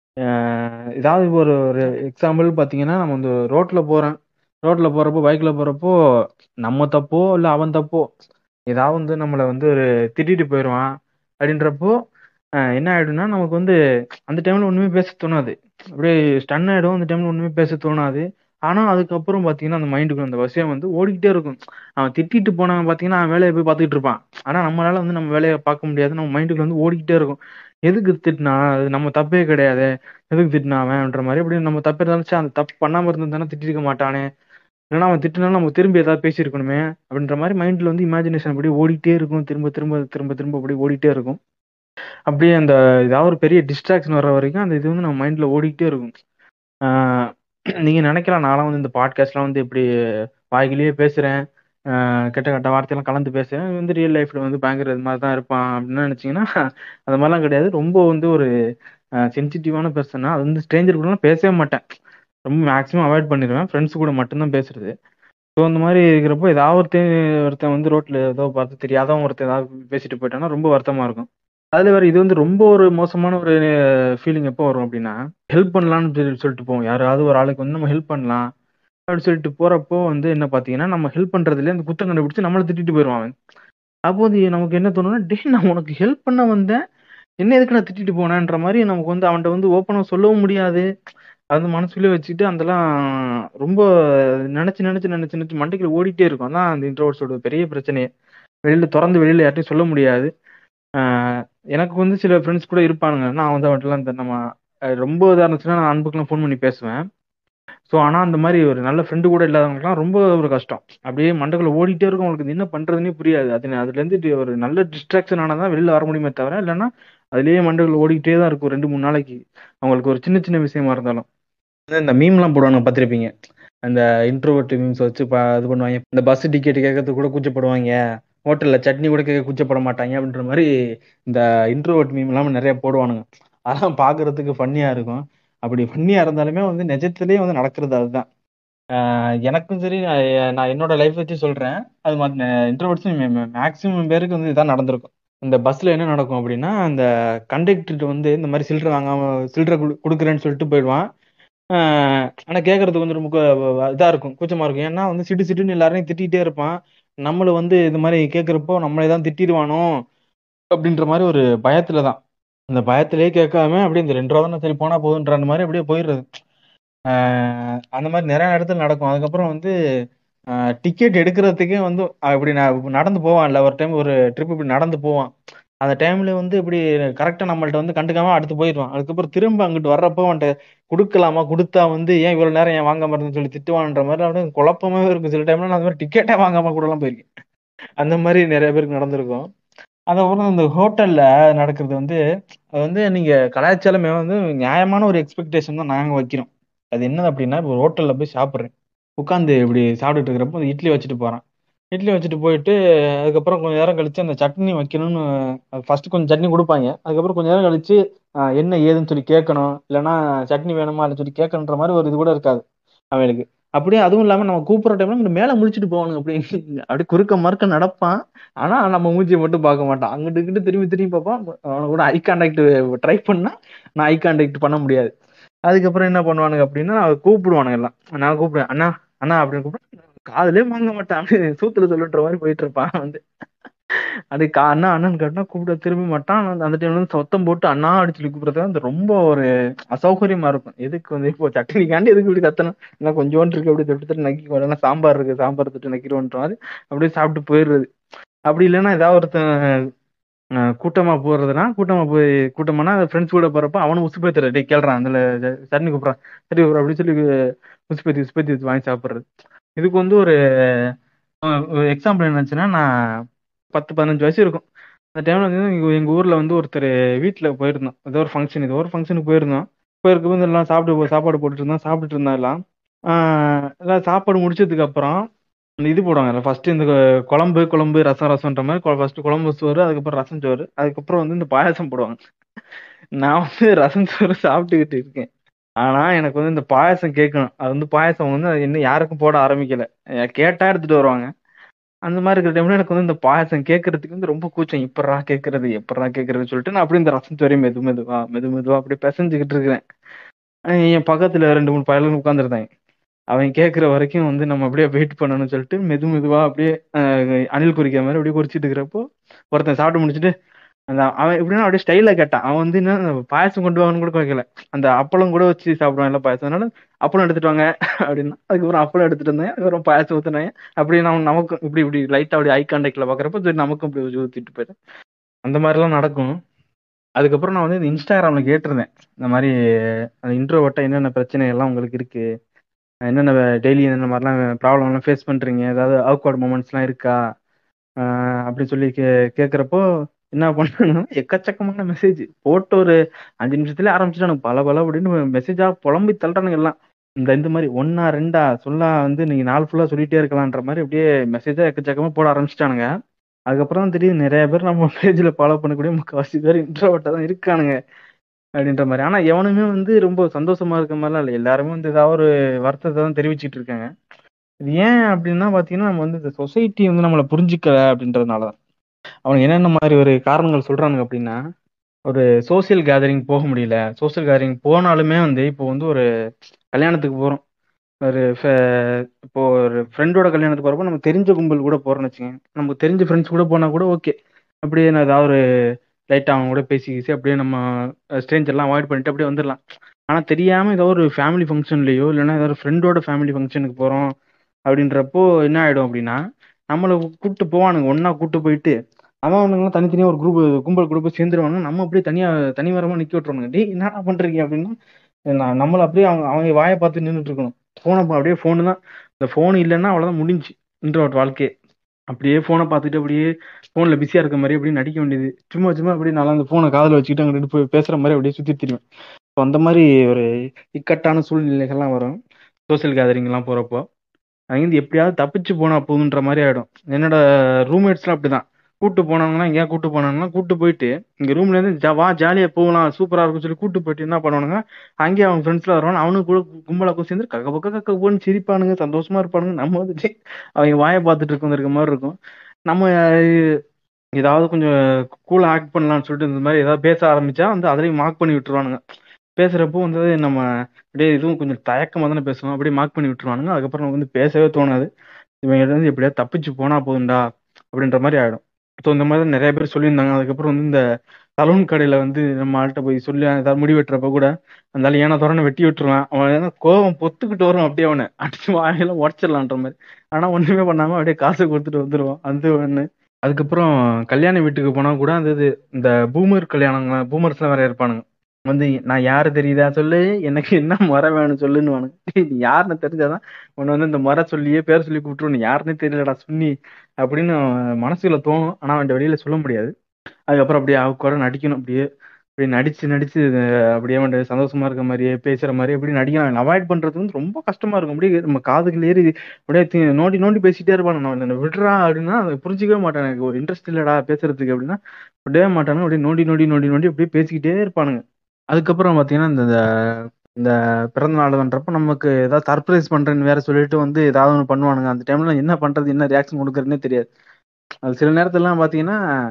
அஹ் ஏதாவது ஒரு ஒரு எக்ஸாம்பிள் பார்த்தீங்கன்னா நம்ம வந்து ரோட்ல போறேன் ரோட்ல போறப்போ பைக்ல போறப்போ நம்ம தப்போ இல்லை அவன் தப்போ ஏதாவது வந்து நம்மளை வந்து ஒரு திட்டிட்டு போயிடுவான் அப்படின்றப்போ அஹ் என்ன ஆயிடும்னா நமக்கு வந்து அந்த டைம்ல ஒண்ணுமே பேச தோணாது அப்படியே ஸ்டன் ஆயிடும் அந்த டைம்ல ஒண்ணுமே பேச தோணாது ஆனா அதுக்கப்புறம் பாத்தீங்கன்னா அந்த மைண்டுக்கு அந்த விஷயம் வந்து ஓடிக்கிட்டே இருக்கும் அவன் திட்டிட்டு போனவன் பாத்தீங்கன்னா அவன் வேலையை போய் பார்த்துக்கிட்டு இருப்பான் ஆனா நம்மளால வந்து நம்ம வேலையை பார்க்க முடியாது நம்ம மைண்டுக்குள்ள வந்து ஓடிக்கிட்டே இருக்கும் எதுக்கு திட்டினா அது நம்ம தப்பே கிடையாது எதுக்கு திட்டினா அவன்ன்ற மாதிரி அப்படி நம்ம தப்பு இருந்தாலும் அந்த தப்பு பண்ணாம இருந்தானே திட்டிருக்க மாட்டானே இல்லைன்னா அவன் திட்டினாலும் நம்ம திரும்பி ஏதாவது பேசியிருக்கணுமே அப்படின்ற மாதிரி மைண்ட்ல வந்து இமேஜினேஷன் அப்படியே ஓடிட்டே இருக்கும் திரும்ப திரும்ப திரும்ப திரும்ப அப்படியே ஓடிட்டே இருக்கும் அப்படியே அந்த ஏதாவது ஒரு பெரிய டிஸ்ட்ராக்ஷன் வர வரைக்கும் அந்த இது வந்து நம்ம மைண்ட்ல ஓடிக்கிட்டே இருக்கும் ஆஹ் நீங்க நினைக்கலாம் நான்லாம் வந்து இந்த பாட்காஸ்ட்லாம் வந்து இப்படி வாய்கிலேயே பேசுறேன் ஆஹ் கெட்ட கெட்ட வார்த்தையெல்லாம் கலந்து பேசுறேன் இது வந்து ரியல் லைஃப்ல வந்து பயங்கர இது மாதிரி தான் இருப்பான் அப்படின்னு நினைச்சீங்கன்னா அது மாதிரிலாம் கிடையாது ரொம்ப வந்து ஒரு சென்சிட்டிவான பர்சனா அது வந்து ஸ்ட்ரேஞ்சர் கூடலாம் பேசவே மாட்டேன் ரொம்ப மேக்ஸிமம் அவாய்ட் பண்ணிடுவேன் ஃப்ரெண்ட்ஸ் கூட மட்டும்தான் பேசுறது ஸோ அந்த மாதிரி இருக்கிறப்போ ஏதாவது ஒருத்தன் ஒருத்தன் வந்து ரோட்ல ஏதோ பார்த்து தெரியாதவன் ஒருத்தன் ஏதாவது பேசிட்டு போயிட்டான்னா ரொம்ப வருத்தமா இருக்கும் அதுல வேற இது வந்து ரொம்ப ஒரு மோசமான ஒரு ஃபீலிங் எப்போ வரும் அப்படின்னா ஹெல்ப் பண்ணலாம்னு சொல்லி- சொல்லிட்டு போவோம் யாராவது ஒரு ஆளுக்கு வந்து நம்ம ஹெல்ப் பண்ணலாம் அப்படின்னு சொல்லிட்டு போறப்போ வந்து என்ன பாத்தீங்கன்னா நம்ம ஹெல்ப் பண்றதுல அந்த குத்தம் கண்டுபிடிச்சு நம்மளை திட்டிட்டு போயிடுவான் அவன் அப்போ வந்து நமக்கு என்ன தோணும்னா டே நான் உனக்கு ஹெல்ப் பண்ண வந்தேன் என்ன எதுக்கு நான் திட்டிட்டு போனேன்ற மாதிரி நமக்கு வந்து அவன்கிட்ட வந்து ஓப்பனா சொல்லவும் முடியாது அது மனசுக்குள்ளே வச்சுக்கிட்டு அதெல்லாம் ரொம்ப நினைச்சு நினைச்சு நினைச்சு நினைச்சு மண்டைக்குள்ள ஓடிட்டே இருக்கும் அதான் அந்த இன்ட்ரோவர்ட்ஸோட பெரிய பிரச்சனையே வெளியில திறந்து வெளியில யார்ட்டையும் சொல்ல முடியாது ஆஹ் எனக்கு வந்து சில ஃப்ரெண்ட்ஸ் கூட இருப்பானுங்க நான் வந்து அவன்கிட்டலாம் இந்த நம்ம அஹ் ரொம்ப இதாக இருந்துச்சுன்னா நான் அன்புக்குலாம் ஃபோன் பண்ணி பேசுவேன் ஸோ ஆனால் அந்த மாதிரி ஒரு நல்ல ஃப்ரெண்டு கூட இல்லாதவங்களுக்குலாம் ரொம்ப ஒரு கஷ்டம் அப்படியே மண்டைக்குள்ள ஓடிட்டே இருக்கும் அவங்களுக்கு இது என்ன பண்றதுன்னே புரியாது அது அதுலேருந்து இது ஒரு நல்ல டிஸ்ட்ராக்ஷன் ஆனால் தான் வெளில வர முடியுமே தவிர இல்லைன்னா அதுலேயே மண்டைக்குள்ள ஓடிக்கிட்டே தான் இருக்கும் ரெண்டு மூணு நாளைக்கு அவங்களுக்கு ஒரு சின்ன சின்ன விஷயமா இருந்தாலும் இந்த மீம்லாம் போடுவாங்க பார்த்துருப்பீங்க அந்த இன்ட்ரோவர்ட் மீம்ஸ் வச்சு பா இது பண்ணுவாங்க இந்த பஸ் டிக்கெட் கேட்கறதுக்கு கூட கூச்சப்படுவாங்க ஹோட்டல்ல சட்னி கூட கேட்க கூச்சப்பட மாட்டாங்க அப்படின்ற மாதிரி இந்த இன்ட்ரோவர்ட் மீம் எல்லாம் நிறைய போடுவானுங்க அதெல்லாம் பார்க்கறதுக்கு ஃபன்னியா இருக்கும் அப்படி ஃபன்னியா இருந்தாலுமே வந்து நிஜத்திலேயே வந்து நடக்கிறது அதுதான் ஆஹ் எனக்கும் சரி நான் நான் என்னோட லைஃப் வச்சு சொல்றேன் அது இன்ட்ரோவர்ட்ஸும் மேக்ஸிமம் பேருக்கு வந்து இதான் நடந்திருக்கும் இந்த பஸ்ல என்ன நடக்கும் அப்படின்னா அந்த கண்டக்டர் வந்து இந்த மாதிரி சில்லறை வாங்காம சில்லறை கொடு- கொடுக்குறேன்னு சொல்லிட்டு போயிடுவான் ஆஹ் ஆனா கேட்கறதுக்கு வந்து ரொம்ப கு- இதா இருக்கும் கூச்சமா இருக்கும் ஏன்னா வந்து சிட்டு சிட்டுன்னு எல்லாரையும் திட்டிகிட்டே இருப்பான் நம்மள வந்து இது மாதிரி கேட்கறப்போ நம்மளே தான் திட்டிடுவானோ அப்படின்ற மாதிரி ஒரு பயத்துல தான் அந்த பயத்திலேயே கேட்காம அப்படியே இந்த ரெண்டு ரூபா தானே சரி போனா போதுன்ற அந்த மாதிரி அப்படியே போயிடுறது ஆஹ் அந்த மாதிரி நிறைய இடத்துல நடக்கும் அதுக்கப்புறம் வந்து டிக்கெட் எடுக்கிறதுக்கே வந்து அப்படி நான் நடந்து போவான்ல ஒரு டைம் ஒரு ட்ரிப் இப்படி நடந்து போவான் அந்த டைம்ல வந்து இப்படி கரெக்டா நம்மள்ட்ட வந்து கண்டுக்காம அடுத்து போயிடுவான் அதுக்கப்புறம் திரும்ப அங்கிட்டு வர்றப்போ அவன்கிட்ட கொடுக்கலாமா கொடுத்தா வந்து ஏன் இவ்வளவு நேரம் ஏன் வாங்காம இருந்தேன்னு சொல்லி திட்டுவான்ற மாதிரி அப்படியே குழப்பமாவே இருக்கும் சில டைம்ல நான் அந்த மாதிரி டிக்கெட்டே வாங்காம கூட எல்லாம் போயிருக்கேன் அந்த மாதிரி நிறைய பேருக்கு நடந்திருக்கும் அதுக்கப்புறம் இந்த ஹோட்டல்ல நடக்கிறது வந்து அது வந்து நீங்க கலாச்சாரமே வந்து நியாயமான ஒரு எக்ஸ்பெக்டேஷன் தான் நாங்க வைக்கிறோம் அது என்ன அப்படின்னா இப்போ ஹோட்டல்ல போய் சாப்பிட்றேன் உட்காந்து இப்படி சாப்பிட்டுட்டு இருக்கிறப்போ அந்த இட்லி வச்சுட்டு போறான் இட்லி வச்சுட்டு போயிட்டு அதுக்கப்புறம் கொஞ்ச நேரம் கழிச்சு அந்த சட்னி வைக்கணும்னு ஃபர்ஸ்ட் கொஞ்சம் சட்னி கொடுப்பாங்க அதுக்கப்புறம் கொஞ்ச நேரம் கழிச்சு ஆஹ் என்ன ஏதுன்னு சொல்லி கேட்கணும் இல்லைன்னா சட்னி வேணுமா இல்லைன்னு சொல்லி கேட்கணுன்ற மாதிரி ஒரு இது கூட இருக்காது அவனுக்கு அப்படியே அதுவும் இல்லாம நம்ம கூப்பிடுற டைம்ல இங்கிட்டு மேல முழிச்சிட்டு போவானுங்க அப்படி அப்படி குறுக்க மறுக்க நடப்பான் ஆனா நம்ம மூஞ்சியை மட்டும் பார்க்க மாட்டான் அங்கிட்டு இங்கிட்டு திரும்பி திரும்பி பார்ப்பான் அவனை கூட ஐ கான்டாக்ட் ட்ரை பண்ணா நான் ஐ கான்டாக்ட் பண்ண முடியாது அதுக்கப்புறம் என்ன பண்ணுவானுங்க அப்படின்னா கூப்பிடுவானுங்க எல்லாம் நான் கூப்பிடுவேன் அண்ணா அண்ணா அப்படின்னு கூப்பிடுவேன் காதுலயே வாங்க மாட்டான் சூத்துல சொல்லுன்ற மாதிரி போயிட்டு இருப்பான் வந்து அது கா அண்ணா அண்ணன் கேட்டா கூப்பிட திரும்ப மாட்டான் அந்த- அந்த டைம்ல வந்து சத்தம் போட்டு அண்ணா அடிச்சு கூப்பிடுறது அந்த ரொம்ப ஒரு அசௌகரியமா இருக்கும் எதுக்கு வந்து இப்போ சட்னிக்காண்டி எதுக்கு இப்படி கத்தணும் இல்லை கொஞ்சோண்டு இருக்கு அப்படி தொட்டு தொட்டு நக்கி இல்லைன்னா சாம்பார் இருக்கு சாம்பார் தொட்டு நக்கிடுவோன்ற மாதிரி அப்படியே சாப்பிட்டு போயிடுறது அப்படி இல்லைன்னா ஏதாவது ஒருத்தன் அஹ், கூட்டமா போறதுன்னா கூட்டமா போய் கூட்டமானா ஃப்ரெண்ட்ஸ் கூட போறப்ப அவனும் உசு பேத்துற டே கேள்றான் அதுல சட்னி கூப்பிட்றான் சரி கூப்பிட்ற அப்படின்னு சொல்லி உசுப்பேத்தி உசுப்பேத்தி வச்சு வாங்கி சாப்பிடுறது இதுக்கு வந்து ஒரு எக்ஸாம்பிள் என்னச்சுன்னா நான் பத்து பதினஞ்சு வயசு இருக்கும் அந்த டைம்ல வந்து எங்க எங்க ஊர்ல வந்து ஒருத்தர் வீட்டுல போயிருந்தோம் ஏதோ ஒரு ஃபங்க்ஷன் ஏதோ ஒரு ஃபங்க்ஷனுக்கு போயிருந்தோம் போயிருக்கும்போது எல்லாம் சாப்பிட்டு சாப்பாடு போட்டுட்டு இருந்தோம் சாப்பிட்டுட்டு இருந்தா எல்லாம் ஆஹ் எல்லாம் சாப்பாடு முடிச்சதுக்கு அப்புறம் இந்த இது போடுவாங்க ஃபர்ஸ்ட் இந்த குழம்பு குழம்பு ரசம் ரசம்ன்ற மாதிரி ஃபர்ஸ்ட் குழம்பு சோறு அதுக்கப்புறம் ரசம் சோறு அதுக்கப்புறம் வந்து இந்த பாயாசம் போடுவாங்க நான் வந்து ரசம் சோறு சாப்பிட்டுக்கிட்டு இருக்கேன் ஆனா எனக்கு வந்து இந்த பாயாசம் கேட்கணும் அது வந்து பாயாசம் வந்து அது இன்னும் யாருக்கும் போட ஆரம்பிக்கல அஹ் கேட்டா எடுத்துட்டு வருவாங்க அந்த மாதிரி இருக்கிற டைம்ல எனக்கு வந்து இந்த பாயாசம் கேட்கறதுக்கு வந்து ரொம்ப கூச்சம் எப்படா கேட்கறது எப்படா கேட்கறதுன்னு சொல்லிட்டு நான் அப்படியே இந்த ரசம் சோறையை மெது மெதுவா மெது மெதுவா அப்படியே பிசைஞ்சுக்கிட்டு இருக்கிறேன் அஹ் என் பக்கத்துல ரெண்டு மூணு பயலுங்க உட்காந்துருந்தாங்க அவன் கேட்குற வரைக்கும் வந்து நம்ம அப்படியே வெயிட் பண்ணணும்னு சொல்லிட்டு மெது மெதுவா அப்படியே அஹ், அணில் குறிக்கிற மாதிரி அப்படியே குறிச்சிட்டு இருக்கிறப்போ ஒருத்தன் சாப்பிட்டு முடிச்சுட்டு அந்த அவன் எப்படின்னா அப்படியே ஸ்டைல கேட்டான் அவன் வந்து என்ன பாயசம் கொண்டு வாங்கன்னு கூட கேட்கல அந்த அப்பளம் கூட வச்சு சாப்பிடுவான் இல்லை பாயசம் அதனால அப்பளம் எடுத்துட்டு வாங்க அப்படின்னா அதுக்கப்புறம் அப்பளம் எடுத்துட்டு வந்தேன் அதுக்கப்புறம் பாயசம் ஊத்துனாங்க அப்படி நம்ம நமக்கும் இப்படி இப்படி லைட்டா அப்படி ஐ கான்டாக்ட்ல பாக்குறப்ப சரி நமக்கும் இப்படி ஊத்தி ஊத்திட்டு போயிட்டேன் அந்த மாதிரிலாம் நடக்கும் அதுக்கப்புறம் நான் வந்து இந்த இன்ஸ்டாகிராம்ல கேட்டிருந்தேன் இந்த மாதிரி அந்த இன்ட்ரோவர்ட்டா என்னென்ன பிரச்சனை எல்லாம் உங்களுக்கு இருக்கு என்னென்ன டெய்லி என்னென்ன மாதிரிலாம் ப்ராப்ளம்லாம் ஃபேஸ் பண்றீங்க ஏதாவது அவுக்வர்ட் மூமெண்ட்ஸ்லாம் இருக்கா ஆஹ் அப்படி சொல்லி கே கேட்குறப்போ என்ன பண்ணாங்கன்னா எக்கச்சக்கமான மெசேஜ் போட்டு ஒரு அஞ்சு நிமிஷத்துல ஆரம்பிச்சுட்டானுங்க பல பல அப்படின்னு மெசேஜா புலம்பி தள்ளுறானுங்க எல்லாம் இந்த இந்த மாதிரி ஒன்னா ரெண்டா சொல்லா வந்து நீங்க நாள் ஃபுல்லா சொல்லிட்டே இருக்கலான்ற மாதிரி அப்படியே மெசேஜா எக்கச்சக்கமா போட ஆரம்பிச்சிட்டானுங்க அதுக்கப்புறம் தான் தெரியுது நிறைய பேர் நம்ம பேஜ்ல ஃபாலோ பண்ணக்கூடிய முக்கால்வாசி பேர் இன்ட்ரோவர்ட்டா தான் இருக்கானுங்க அப்படின்ற மாதிரி ஆனா எவனுமே வந்து ரொம்ப சந்தோஷமா இருக்க மாதிரிலாம் இல்லை எல்லாருமே வந்து ஏதாவது ஒரு வருத்தத்தை தான் தெரிவிச்சிட்டு இருக்காங்க இது ஏன் அப்படின்னா பாத்தீங்கன்னா நம்ம வந்து இந்த சொசைட்டி வந்து நம்மளை புரிஞ்சுக்கல அப்படின்றதுனால தான் அவனுக்கு என்னென்ன மாதிரி ஒரு காரணங்கள் சொல்றானுங்க அப்படின்னா ஒரு சோஷியல் கேதரிங் போக முடியல சோஷியல் கேதரிங் போனாலுமே வந்து இப்போ வந்து ஒரு கல்யாணத்துக்கு போறோம் ஒரு ஃப- இப்போ ஒரு ஃப்ரெண்டோட கல்யாணத்துக்கு போறப்போ நம்ம தெரிஞ்ச கும்பல் கூட போறோம்னு வச்சுக்கோங்க நமக்கு தெரிஞ்ச ஃப்ரெண்ட்ஸ் கூட போனா கூட ஓகே அப்படியே நான் ஏதாவது ஒரு லைட்டாக அவங்க கூட பேசி பேசி அப்படியே நம்ம ஸ்ட்ரேஞ்சர்லாம் அவாய்ட் பண்ணிட்டு அப்படியே வந்துடலாம் ஆனால் தெரியாம ஏதோ ஒரு ஃபேமிலி ஃபங்க்ஷன்லயோ இல்லைன்னா ஏதாவது ஃப்ரெண்டோட ஃபேமிலி ஃபங்க்ஷனுக்கு போறோம் அப்படின்றப்போ என்ன ஆயிடும் அப்படின்னா நம்மளை கூப்பிட்டு போவானுங்க ஒண்ணா கூப்பிட்டு போயிட்டு அவன் அவனுங்களாம் தனித்தனியா ஒரு குரூப் கும்பல் குரூப் சேர்ந்துருவாங்க நம்ம அப்படியே தனியா தனிமரமா நிக்க விட்டுருவானுங்க டேய் என்னடா பண்றீங்க அப்படின்னா நான் நம்மள அப்படியே அவங்க அவங்க வாயை பார்த்து நின்றுட்டு இருக்கணும் போனை அப்படியே ஃபோனு தான் இந்த ஃபோன் இல்லைன்னா அவ்வளவுதான் முடிஞ்சு இன்ட்ரோட் வாழ்க்கையே அப்படியே ஃபோனை பார்த்துட்டு அப்படியே ஃபோனில் பிஸியாக இருக்க மாதிரி அப்படியே நடிக்க வேண்டியது சும்மா சும்மா அப்படியே நல்லா அந்த ஃபோனை காதில் வச்சுக்கிட்டு அங்கிட்டு போய் பேசுகிற மாதிரி அப்படியே சுற்றி திரும்பேன் ஸோ அந்த மாதிரி ஒரு இக்கட்டான சூழ்நிலைகள்லாம் வரும் சோஷியல் கேதரிங்லாம் போகிறப்போ அங்கேருந்து எப்படியாவது தப்பிச்சு போனா போதுன்ற மாதிரி ஆயிடும் என்னோட ரூம்மேட்ஸ்லாம் அப்படிதான் கூட்டு போனாங்கன்னா எங்கேயா கூட்டு போனாங்கன்னா கூட்டு போயிட்டு இங்க ரூம்ல இருந்து ஜா வா ஜாலியா போகலாம் சூப்பரா இருக்கும் சொல்லி கூட்டு போயிட்டு என்ன பண்ணுவானுங்க அங்கேயே அவங்க ஃப்ரெண்ட்ஸ்ல வருவாங்க அவனுக்கு கூட கும்பலா கூட சேர்ந்து கக்க பக்க கக்க போன்னு சிரிப்பானுங்க சந்தோஷமா இருப்பானுங்க நம்ம வந்துட்டு அவங்க வாயை பார்த்துட்டு இருக்கும் இருக்க மாதிரி இருக்கும் நம்ம அஹ், ஏதாவது கொஞ்சம் கூலா ஆக்ட் பண்ணலாம்னு சொல்லிட்டு இந்த மாதிரி ஏதாவது பேச ஆரம்பிச்சா வந்து அதுலயும் மார்க் பண்ணி விட்டுருவானுங்க பேசுறப்போ வந்து நம்ம அப்படியே இதுவும் கொஞ்சம் தயக்கமா தானே பேசுவோம் அப்படியே மார்க் பண்ணி விட்டுருவானுங்க அதுக்கப்புறம் நமக்கு வந்து பேசவே தோணாது இவங்க வந்து எப்படியாவது தப்பிச்சு போனா போதும்டா அப்படின்ற மாதிரி ஆயிடும் ஸோ இந்த மாதிரி நிறைய பேர் சொல்லியிருந்தாங்க அதுக்கப்புறம் வந்து இந்த சலூன் கடையில வந்து நம்ம ஆள்கிட்ட போய் சொல்லி ஏதாவது முடி வெட்டுறப்ப கூட அந்த ஆள் ஏன்னா தோறனை வெட்டி விட்டுருவான் அவன் ஏன்னா கோவம் பொத்துக்கிட்டு வரும் அப்படியே அவனை அடிச்சு வாயெல்லாம் உடச்சிடலான்ற மாதிரி ஆனா ஒண்ணுமே பண்ணாம அப்படியே காசு கொடுத்துட்டு வந்துருவான் அந்த ஒண்ணு அதுக்கப்புறம் கல்யாண வீட்டுக்கு போனா கூட அந்த இது இந்த பூமர் கல்யாணங்க பூமர்ஸ்லாம் வேற இருப்பானுங்க வந்து நான் யாரு தெரியுதா சொல்லு எனக்கு என்ன முறை வேணும் சொல்லுன்னு நீ யாருன்னு தெரிஞ்சாதான் உன்னை வந்து இந்த முறை சொல்லியே பேர் சொல்லி கூப்பிட்டுருவோம் நீ யாருன்னே தெரியலடா சுன்னி அப்படின்னு அவன் மனசுக்குள்ள தோணும் ஆனா அவன் வெளியில சொல்ல முடியாது அதுக்கப்புறம் அப்படியே அவ கூட நடிக்கணும் அப்படியே அப்படியே நடிச்சு நடிச்சு அஹ் அப்படியே வந்து சந்தோஷமா இருக்க மாதிரியே பேசுற மாதிரி அப்படி நடிக்கலாம் அவாய்ட் பண்றது வந்து ரொம்ப கஷ்டமா இருக்கும் அப்படியே நம்ம காதுகள் ஏறி அப்படியே தி- நோண்டி நோண்டி பேசிட்டே இருப்பான் நான் என்ன விடுறா அப்படின்னா அதை புரிஞ்சிக்கவே மாட்டான் எனக்கு ஒரு இன்ட்ரெஸ்ட் இல்லடா பேசுறதுக்கு அப்படின்னா விடவே மாட்டானுங்க அப்படியே நோண்டி நோண்டி நோண்டி நோண்டி அப்படியே பேசிக்கிட்டே இருப்பானுங்க அதுக்கப்புறம் பாத்தீங்கன்னா இந்த இந்த- இந்த பிறந்த நாளுன்றப்ப நமக்கு ஏதாவது சர்ப்ரைஸ் பண்றேன்னு வேற சொல்லிட்டு வந்து ஏதாவது ஒன்று பண்ணுவானுங்க அந்த டைம்ல என்ன பண்றது என்ன ரியாக்ஷன் கொடுக்கறதுனே தெரியாது அது சில நேரத்துலலாம் பாத்தீங்கன்னா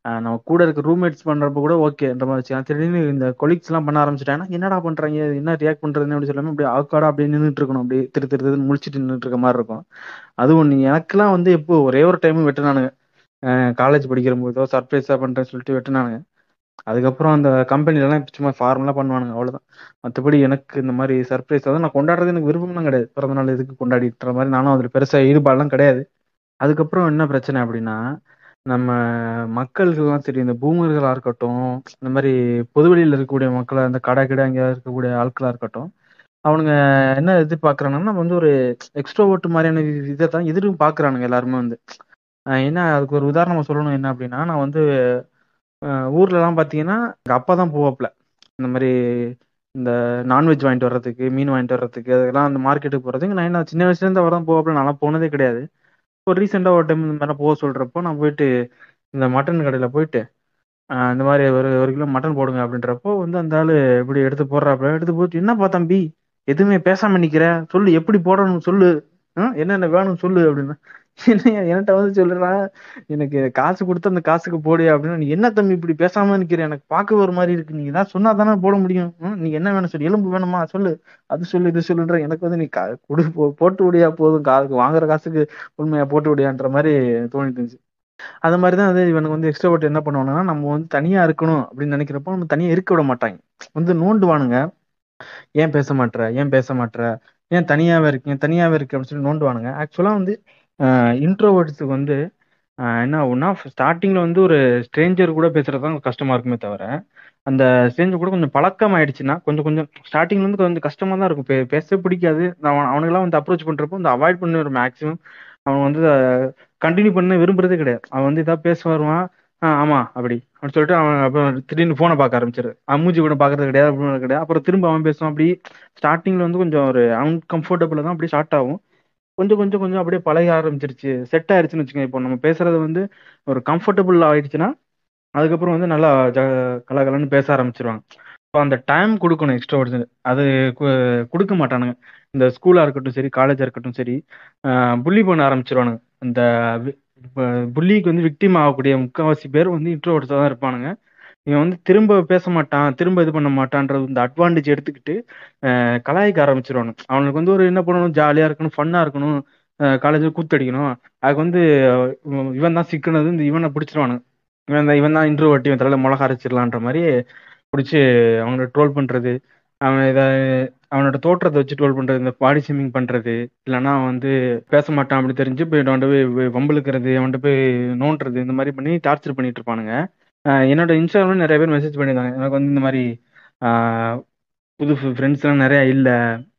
அஹ் நம்ம கூட இருக்க ரூம்மேட்ஸ் பண்றப்ப கூட ஓகே இந்த மாதிரி வச்சுக்கலாம் திடீர்னு இந்த கொலீக்ஸ் எல்லாம் பண்ண ஆரம்பிச்சிட்டாங்கன்னா என்னடா பண்றாங்க என்ன ரியாக்ட் பண்றதுன்னு அப்படி சொல்லாம அப்படியே ஆக்காடா அப்படியே நின்றுட்டு இருக்கணும் அப்படியே திரு திரு திருன்னு முழிச்சிட்டு நின்றுட்டு இருக்க மாதிரி இருக்கும் அதுவும் நீ எனக்கெல்லாம் வந்து இப்போ ஒரே ஒரு டைம் வெட்டினானுங்க காலேஜ் படிக்கிற போதோ சர்ப்ரைஸா பண்றேன்னு சொல்லிட்டு வெட்டினானுங்க அதுக்கப்புறம் அந்த கம்பெனிலலாம் சும்மா ஃபார்மலா பண்ணுவானுங்க அவ்வளவுதான் மற்றபடி எனக்கு இந்த மாதிரி சர்ப்ரைஸ் அதாவது நான் கொண்டாடுறது எனக்கு விருப்பம்லாம் கிடையாது பிறந்த நாள் எதுக்கு கொண்டாடிட்டுற மாதிரி நானும் அதுல பெருசா ஈடுபாடுலாம் கிடையாது அதுக்கப்புறம் என்ன பிரச்சனை அப்படின்னா நம்ம மக்களுக்கெல்லாம் சரி இந்த பூமர்களா இருக்கட்டும் இந்த மாதிரி பொதுவெளியில இருக்கக்கூடிய மக்களா இந்த கடை கடை அங்கே இருக்கக்கூடிய ஆட்களா இருக்கட்டும் அவனுங்க என்ன எதிர்பார்க்கறாங்கன்னா நம்ம வந்து ஒரு எக்ஸ்ட்ரோவர்ட் மாதிரியான இதை தான் எதிரும் பார்க்கறானுங்க எல்லாருமே வந்து அஹ் என்ன அதுக்கு ஒரு உதாரணம் சொல்லணும் என்ன அப்படின்னா நான் வந்து அஹ் ஊர்ல எல்லாம் பாத்தீங்கன்னா எங்க அப்பா தான் போவாப்ல இந்த மாதிரி இந்த நான்வெஜ் வாங்கிட்டு வர்றதுக்கு மீன் வாங்கிட்டு வர்றதுக்கு அதெல்லாம் அந்த மார்க்கெட்டுக்கு போறதுக்கு நான் என்ன சின்ன வயசுல இருந்து அவர் தான் போவாப்ல நான்லாம் போனதே கிடையாது ஒரு ரீசெண்டா ஒரு டைம் இந்த மாதிரி போக சொல்றப்போ நான் போயிட்டு இந்த மட்டன் கடையில போயிட்டு ஆஹ் இந்த மாதிரி ஒரு ஒரு கிலோ மட்டன் போடுங்க அப்படின்றப்போ வந்து அந்த ஆளு இப்படி எடுத்து போடுறாப்புல எடுத்து போட்டு என்னப்பா தம்பி எதுவுமே பேசாம நிக்கிற சொல்லு எப்படி போடணும் சொல்லு ஆஹ் என்னென்ன வேணும் சொல்லு அப்படின்னா என்ன என்கிட்ட வந்து சொல்லுறான் எனக்கு காசு கொடுத்து அந்த காசுக்கு போடு அப்படின்னா நீ என்ன தம்பி இப்படி பேசாம நிக்கிற எனக்கு பார்க்க ஒரு மாதிரி இருக்கு நீ ஏதாவது சொன்னா தானே போட முடியும் ஹம், நீ என்ன வேணும் சொல்லு எலும்பு வேணுமா சொல்லு அது சொல்லு இது சொல்லுன்ற எனக்கு வந்து நீ கா- கொடு போ- போட்டு விடியா போதும் காசுக்கு வாங்குற காசுக்கு உண்மையா போட்டு விடியான்ற மாதிரி தோணிட்டு இருந்துச்சு அது மாதிரி தான் வந்து இவனுக்கு வந்து எக்ஸ்ட்ரோவர்ட் என்ன பண்ணுவானுங்கன்னா நம்ம வந்து தனியா இருக்கணும் அப்படின்னு நினைக்கிறப்போ நம்ம தனியா இருக்க விட மாட்டாங்க வந்து நோண்டுவானுங்க ஏன் பேச மாட்ற ஏன் பேச மாட்ற ஏன் தனியாவே இருக்கீங்க தனியாவே இருக்கு அப்படின்னு சொல்லி நோண்டுவானுங்க ஆக்சுவலா வந்து இன்ட்ரோவர்ட்ஸுக்கு வந்து ஆஹ் என்ன ஆகும்னா ஸ்டார்டிங்ல வந்து ஒரு ஸ்ட்ரேஞ்சர் கூட பேசுறது தான் கஷ்டமா இருக்குமே தவிர அந்த ஸ்ட்ரேஞ்சர் கூட கொஞ்சம் பழக்கம் ஆயிடுச்சுன்னா கொஞ்சம் கொஞ்சம் ஸ்டார்டிங்ல இருந்து கொஞ்சம் கஷ்டமா தான் இருக்கும் பே- பேசவே பிடிக்காது அவன் அவனுங்கெல்லாம் வந்து அப்ரோச் பண்றப்போ வந்து அவாய்ட் பண்ணி ஒரு மேக்ஸிமம் அவன் வந்து கண்டினியூ பண்ண விரும்புறதே கிடையாது அவன் வந்து ஏதாவது பேச வருவான் ஆ ஆமா அப்படி அப்படின்னு சொல்லிட்டு அவன் அப்புறம் திடீர்னு போனை பார்க்க ஆரம்பிச்சிரு அவன் மூஞ்சி கூட பார்க்கறது கிடையாது அப்படின்னு கிடையாது அப்புறம் திரும்ப அவன் பேசுவான் அப்படி ஸ்டார்டிங்ல வந்து கொஞ்சம் ஒரு அன்கம்ஃபர்டபுள் தான் அப்படி ஸ்டார்ட் ஆகும் கொஞ்சம் கொஞ்சம் கொஞ்சம் அப்படியே பழக ஆரம்பிச்சிருச்சு செட் ஆயிடுச்சுன்னு வச்சுக்கோங்க இப்போ நம்ம பேசுறது வந்து ஒரு கம்ஃபர்டபுள் ஆயிடுச்சுன்னா அதுக்கப்புறம் வந்து நல்லா ஜ கலகலன்னு பேச ஆரம்பிச்சிருவாங்க ஸோ அந்த டைம் கொடுக்கணும் எக்ஸ்ட்ரா அது கு- கொடுக்க மாட்டானுங்க இந்த ஸ்கூலாக இருக்கட்டும் சரி காலேஜாக இருக்கட்டும் சரி புள்ளி பண்ண ஆரம்பிச்சிருவானுங்க இந்த புள்ளிக்கு வந்து விக்டிம் ஆகக்கூடிய முக்கால்வாசி பேர் வந்து இன்ட்ரோவர்ட்ஸாக தான் இருப்பானுங்க இவன் வந்து திரும்ப பேச மாட்டான் திரும்ப இது பண்ண மாட்டான்றது இந்த அட்வான்டேஜ் எடுத்துக்கிட்டு அஹ் கலாய்க்க ஆரம்பிச்சிருவானுங்க அவனுக்கு வந்து ஒரு என்ன பண்ணணும் ஜாலியாக இருக்கணும் ஃபன்னாக இருக்கணும் காலேஜில் கூத்தடிக்கணும் அதுக்கு வந்து அஹ் இவன் தான் சிக்கனது இந்த இவனை பிடிச்சிருவானுங்க இவன் தான் இவன் தான் இன்ட்ரோவர்ட் இவன் தலையில மிளகா அரைச்சிடலான்ற மாதிரி பிடிச்சி அவங்கள ட்ரோல் பண்றது அவன் இதை அவனோட தோற்றத்தை வச்சு ட்ரோல் பண்றது இந்த பாடி ஷேமிங் பண்றது இல்லைன்னா அவன் வந்து பேச மாட்டான் அப்படி தெரிஞ்சு போய் அவன்கிட்ட போய் வி- வம்பிழுக்கிறது அவன்கிட்ட போய் நோண்டுறது இந்த மாதிரி பண்ணி டார்ச்சர் பண்ணிட்டு இருப்பானுங்க ஆஹ் என்னோட இன்ஸ்டாகிராம்ல நிறைய பேர் மெசேஜ் பண்ணியிருந்தாங்க எனக்கு வந்து இந்த மாதிரி ஆஹ் புது ஃப்ரெண்ட்ஸ் எல்லாம் நிறைய இல்ல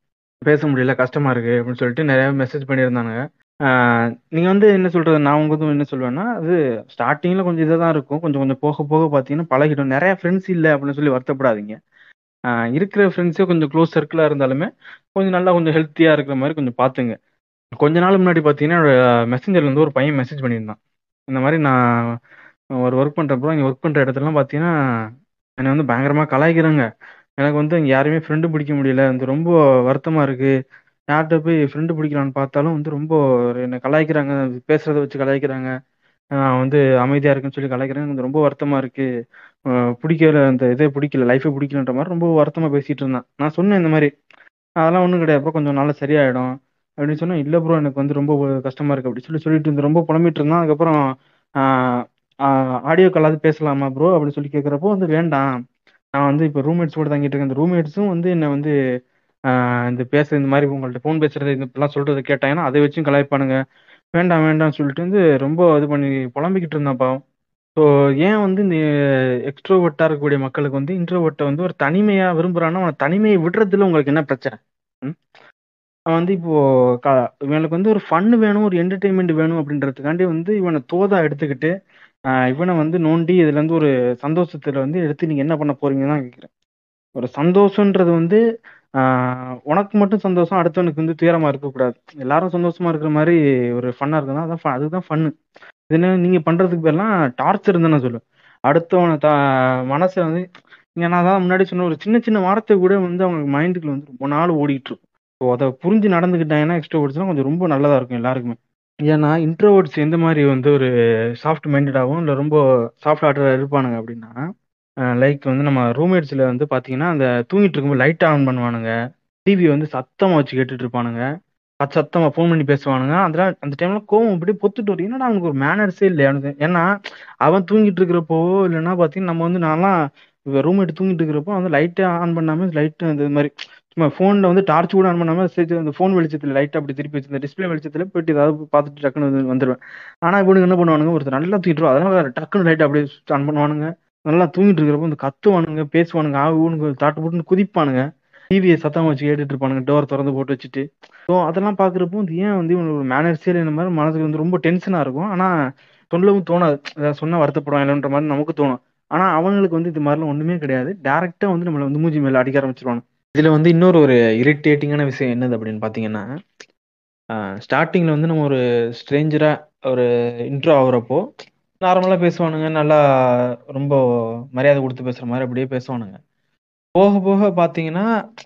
பேச முடியல கஷ்டமா இருக்கு அப்படின்னு சொல்லிட்டு நிறைய மெசேஜ் பண்ணியிருந்தாங்க ஆஹ் நீங்க வந்து என்ன சொல்றது நான் உங்களுக்கு என்ன சொல்லுவேன்னா அது ஸ்டார்டிங்ல கொஞ்சம் இதாக தான் இருக்கும் கொஞ்சம் கொஞ்சம் போக போக பார்த்தீங்கன்னா பழகிடும் நிறைய ஃப்ரெண்ட்ஸ் இல்லை அப்படின்னு சொல்லி வருத்தப்படாதீங்க ஆஹ் இருக்கிற ஃப்ரெண்ட்ஸே கொஞ்சம் க்ளோஸ் சர்க்கிளாக இருந்தாலுமே கொஞ்சம் நல்லா கொஞ்சம் ஹெல்த்தியாக இருக்கிற மாதிரி கொஞ்சம் பார்த்துங்க கொஞ்ச நாள் முன்னாடி பார்த்தீங்கன்னா மெசஞ்சர்ல இருந்து ஒரு பையன் மெசேஜ் பண்ணியிருந்தான் இந்த மாதிரி நான் ஒரு ஒர்க் பண்ணுறப்போ இங்கே ஒர்க் பண்ணுற இடத்துலலாம் பார்த்தீங்கன்னா என்னை வந்து பயங்கரமாக கலாய்க்கிறாங்க எனக்கு வந்து இங்கே யாருமே ஃப்ரெண்டு பிடிக்க முடியல வந்து ரொம்ப வருத்தமாக இருக்கு யார்கிட்ட போய் ஃப்ரெண்டு பிடிக்கலான்னு பார்த்தாலும் வந்து ரொம்ப ஒரு என்னை கலாய்க்கிறாங்க பேசுறத வச்சு கலாய்க்கிறாங்க நான் வந்து அமைதியாக இருக்குன்னு சொல்லி கலாய்க்கிறாங்க எனக்கு ரொம்ப வருத்தமாக இருக்கு அஹ் பிடிக்கல அந்த இதே பிடிக்கல லைஃபே பிடிக்கலன்ற மாதிரி ரொம்ப வருத்தமாக பேசிட்டு இருந்தான் நான் சொன்னேன் இந்த மாதிரி அதெல்லாம் ஒன்றும் கிடையாது bro. கொஞ்சம் நாள்ல சரியாயிடும் அப்படின்னு சொன்னா இல்லை ப்ரோ எனக்கு வந்து ரொம்ப கஷ்டமா இருக்கு அப்படி சொல்லி சொல்லிட்டு இருந்து ரொம்ப புலம்பிட்டு இருந்தான் அதுக்கப்புறம் ஆடியோ காலாவது பேசலாமா ப்ரோ அப்படின்னு சொல்லி கேட்குறப்போ வந்து வேண்டாம் நான் வந்து இப்போ ரூம்மேட்ஸ் கூட தங்கிட்டு இருக்கேன் இந்த ரூம்மேட்ஸும் வந்து என்னை வந்து ஆஹ் இந்த பேச இந்த மாதிரி உங்கள்ட்ட ஃபோன் பேசுறது இந்த இப்படிலாம் சொல்றது கேட்டாங்கன்னா அதை வச்சும் கலாய்ப்பானுங்க வேண்டாம் வேண்டாம்னு சொல்லிட்டு வந்து ரொம்ப இது பண்ணி புலம்பிக்கிட்டு இருந்தான் பாவம் ஸோ ஏன் வந்து இந்த எக்ஸ்ட்ரோவர்ட்டாக இருக்கக்கூடிய மக்களுக்கு வந்து இன்ட்ரோவர்ட்டை வந்து ஒரு தனிமையா விரும்புறான்னா அவனை தனிமையை விடுறதுல உங்களுக்கு என்ன பிரச்சனை ம்? அவன் வந்து இப்போ க இவனுக்கு வந்து ஒரு ஃபன் வேணும் ஒரு என்டர்டெயின்மெண்ட் வேணும் அப்படின்றதுக்காண்டி வந்து இவனை தோதா எடுத்துக்கிட்டு ஆஹ் இவனை வந்து நோண்டி இதுல இருந்து ஒரு சந்தோஷத்துல வந்து எடுத்து நீங்க என்ன பண்ண போறீங்கன்னு தான் கேட்கிறேன் ஒரு சந்தோஷன்றது வந்து ஆஹ் உனக்கு மட்டும் சந்தோஷம் அடுத்தவனுக்கு வந்து துயரமா இருக்கக்கூடாது எல்லாரும் சந்தோஷமா இருக்கிற மாதிரி ஒரு ஃபன்னா இருக்குன்னா அதான் fun- அதுதான் ஃபன்னு இது என்ன நீங்க பண்றதுக்கு பேர்லாம் டார்ச்சர் தான் நான் சொல்லுவேன் அடுத்தவனை த மனசை வந்து நீங்க நான் தான் முன்னாடி சொன்ன ஒரு சின்ன சின்ன வார்த்தை கூட வந்து அவங்க மைண்டுக்குள்ள வந்து ரொம்ப நாள் ஓடிட்டு இருக்கும் ஸோ அதை புரிஞ்சு நடந்துக்கிட்டாங்கன்னா எக்ஸ்ட்ரா கொஞ்சம் ரொம்ப நல்லதா இருக்கும் எல்லாருக்குமே ஏன்னா இன்ட்ரோவர்ட்ஸ் எந்த மாதிரி வந்து ஒரு சாஃப்ட் மைண்டடாகவும் இல்லை ரொம்ப சாஃப்ட் ஹார்ட்டடாக இருப்பானுங்க அப்படின்னா லைக் வந்து நம்ம ரூம்மேட்ஸில் வந்து பார்த்தீங்கன்னா அந்த தூங்கிட்டு இருக்கும்போது லைட் ஆன் பண்ணுவானுங்க டிவி வந்து சத்தமாக வச்சு கேட்டுட்டு இருப்பானுங்க அது சத்தமாக ஃபோன் பண்ணி பேசுவானுங்க அதெல்லாம் அந்த டைம்ல கோவம் அப்படியே பொத்துட்டு வரும் என்னடா அவனுக்கு ஒரு மேனர்ஸே இல்லை அவனுக்கு ஏன்னா அவன் தூங்கிட்டு இருக்கிறப்போ இல்லைன்னா பார்த்தீங்கன்னா நம்ம வந்து நான்லாம் ரூம்மேட் தூங்கிட்டு இருக்கிறப்போ வந்து லைட்டே ஆன் பண்ணாமல் லைட்டு அந்த மாதிரி சும்மா ஃபோனில் வந்து டார்ச் கூட ஆன் பண்ணாமல் சரி அந்த ஃபோன் வெளிச்சத்தில் லைட் அப்படி திருப்பி வச்சு இந்த டிஸ்பிளே வெளிச்சத்தில் போயிட்டு ஏதாவது பார்த்துட்டு டக்குன்னு வந்து வந்துடுவேன் ஆனால் இவனுக்கு என்ன பண்ணுவானுங்க ஒருத்தர் நல்லா தூக்கிட்டு அதனால டக்குன்னு லைட் அப்படியே ஆன் பண்ணுவானுங்க நல்லா தூங்கிட்டு இருக்கிறப்போ இந்த கத்துவானுங்க பேசுவானுங்க ஆ ஊனுங்க தாட்டு போட்டுன்னு குதிப்பானுங்க டிவியை சத்தம் வச்சு கேட்டுட்டு இருப்பானுங்க டோர் திறந்து போட்டு வச்சுட்டு ஸோ அதெல்லாம் பார்க்குறப்போ இது ஏன் வந்து இவனுக்கு ஒரு மேனர்ஸே இந்த மாதிரி மனசுக்கு வந்து ரொம்ப டென்ஷனாக இருக்கும் ஆனால் சொல்லவும் தோணாது ஏதாவது சொன்னால் வருத்தப்படுவான் இல்லைன்ற மாதிரி நமக்கு தோணும் ஆனால் அவங்களுக்கு வந்து இது மாதிரிலாம் ஒன்றுமே கிடையாது டேரெக்டாக வந்து நம்மளை வந்து மூஞ்சி மேலே அடிக்க ஆரம்பிச்சிருவாங்க இதில் வந்து இன்னொரு ஒரு இரிட்டேட்டிங்கான விஷயம் என்னது அப்படின்னு பார்த்தீங்கன்னா ஸ்டார்டிங்கில் வந்து நம்ம ஒரு ஸ்ட்ரேஞ்சராக ஒரு இன்ட்ரோ ஆகுறப்போ நார்மலாக பேசுவானுங்க நல்லா ரொம்ப மரியாதை கொடுத்து பேசுகிற மாதிரி அப்படியே பேசுவானுங்க போக போக பார்த்தீங்கன்னா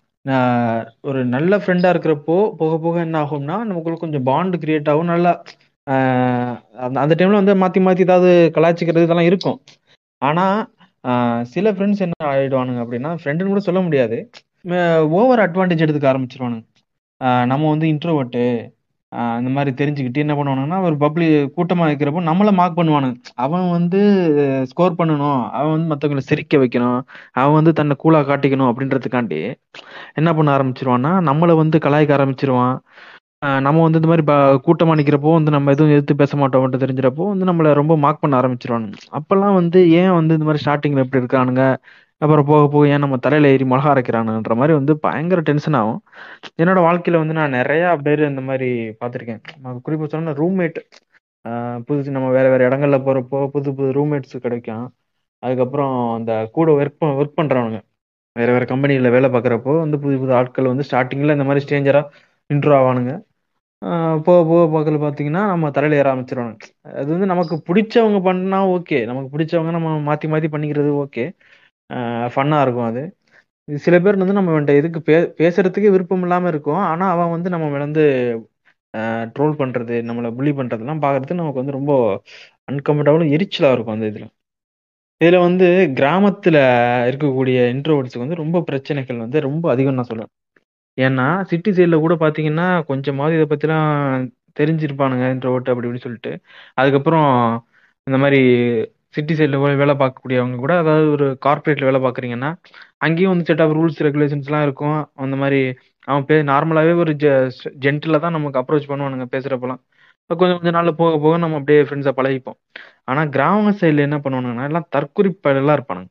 ஒரு நல்ல ஃப்ரெண்டாக இருக்கிறப்போ போக போக என்ன ஆகும்னா நமக்குள்ள கொஞ்சம் பாண்டு கிரியேட் ஆகும் நல்லா அந்த அந்த டைமில் வந்து மாற்றி மாற்றி ஏதாவது கலாய்ச்சிக்கிறது இதெல்லாம் இருக்கும் ஆனால் சில ஃப்ரெண்ட்ஸ் என்ன ஆகிடுவானுங்க அப்படின்னா ஃப்ரெண்டுன்னு கூட சொல்ல முடியாது ஓவர் அட்வான்டேஜ் எடுத்துக்க ஆரம்பிச்சிருவானுங்க நம்ம வந்து இன்ட்ரோவர்ட்டு அந்த மாதிரி தெரிஞ்சுக்கிட்டு என்ன பண்ணுவானுங்கன்னா ஒரு பப்ளி கூட்டமாக இருக்கிறப்போ நம்மளை மார்க் பண்ணுவானுங்க அவன் வந்து ஸ்கோர் பண்ணணும் அவன் வந்து மற்றவங்களை சிரிக்க வைக்கணும் அவன் வந்து தன்னை கூலாக காட்டிக்கணும் அப்படின்றதுக்காண்டி என்ன பண்ண ஆரம்பிச்சிருவான்னா நம்மளை வந்து கலாய்க்க ஆரம்பிச்சிருவான் நம்ம வந்து இந்த மாதிரி கூட்டமாக நிற்கிறப்போ வந்து நம்ம எதுவும் எதிர்த்து பேச மாட்டோம்ட்டு தெரிஞ்சிடப்போ வந்து நம்மளை ரொம்ப மார்க் பண்ண ஆரம்பிச்சிருவானுங்க அப்போல்லாம் வந்து ஏன் வந்து இந்த மாதிரி ஸ்டார்டிங்கில் எப்படி இருக்கானுங்க அப்புறம் போக போக ஏன் நம்ம தலையில ஏறி மிளகா அரைக்கிறானுன்ற மாதிரி வந்து பயங்கர டென்ஷன் ஆகும் என்னோட வாழ்க்கையில வந்து நான் நிறைய பேர் இந்த மாதிரி பார்த்துருக்கேன் குறிப்பாக சொன்னா ரூம்மேட் புதுசு நம்ம வேற வேற இடங்கள்ல போறப்போ புது புது ரூம்மேட்ஸ் கிடைக்கும் அதுக்கப்புறம் அந்த கூட ஒர்க் ஒர்க் பண்றவனுங்க வேற வேற கம்பெனியில் வேலை பார்க்குறப்போ வந்து புது புது ஆட்கள் வந்து ஸ்டார்டிங்கில் இந்த மாதிரி ஸ்டேஞ்சரா இன்ட்ரோ ஆவானுங்க போக போக பக்கத்துல பார்த்தீங்கன்னா நம்ம தலையில ஏற ஆரம்பிச்சிருவானுங்க அது வந்து நமக்கு பிடிச்சவங்க பண்ணா ஓகே நமக்கு பிடிச்சவங்க நம்ம மாற்றி மாற்றி பண்ணிக்கிறது ஓகே ஃபன்னாக இருக்கும் அது சில பேர் வந்து நம்ம வந்துட்டு எதுக்கு பே பேசுறதுக்கே விருப்பம் இல்லாமல் இருக்கும் ஆனால் அவன் வந்து நம்ம வந்து ட்ரோல் பண்ணுறது நம்மளை புள்ளி பண்ணுறதுலாம் பார்க்குறதுக்கு நமக்கு வந்து ரொம்ப அன்கம்ஃபர்டபுளும் எரிச்சலாக இருக்கும் அந்த இதில் இதில் வந்து கிராமத்தில் இருக்கக்கூடிய இன்ட்ரோவர்ட்ஸுக்கு வந்து ரொம்ப பிரச்சனைகள் வந்து ரொம்ப அதிகம் நான் சொல்லுவேன் ஏன்னா சிட்டி சைடில் கூட பார்த்தீங்கன்னா கொஞ்சமாவது இதை பற்றிலாம் தெரிஞ்சிருப்பானுங்க இன்ட்ரோவர்ட் அப்படி இப்படின்னு சொல்லிட்டு அதுக்கப்புறம் இந்த மாதிரி சிட்டி சைடில் வேலை பார்க்கக்கூடியவங்க கூட அதாவது ஒரு கார்பரேட்ல வேலை பார்க்குறீங்கன்னா அங்கேயும் வந்து செட் ஆஃப் ரூல்ஸ் ரெகுலேஷன்ஸ்லாம் இருக்கும் அந்த மாதிரி அவன் பே நார்மலாகவே ஒரு ஜெ ஜென்டிலாக தான் நமக்கு அப்ரோச் பண்ணுவானுங்க பேசுகிறப்பெல்லாம் கொஞ்சம் கொஞ்சம் நாளில் போக போக நம்ம அப்படியே ஃப்ரெண்ட்ஸை பழகிப்போம் ஆனால் கிராம சைடில் என்ன பண்ணுவானுங்கன்னா எல்லாம் தற்குறிப்பெல்லாம் இருப்பானுங்க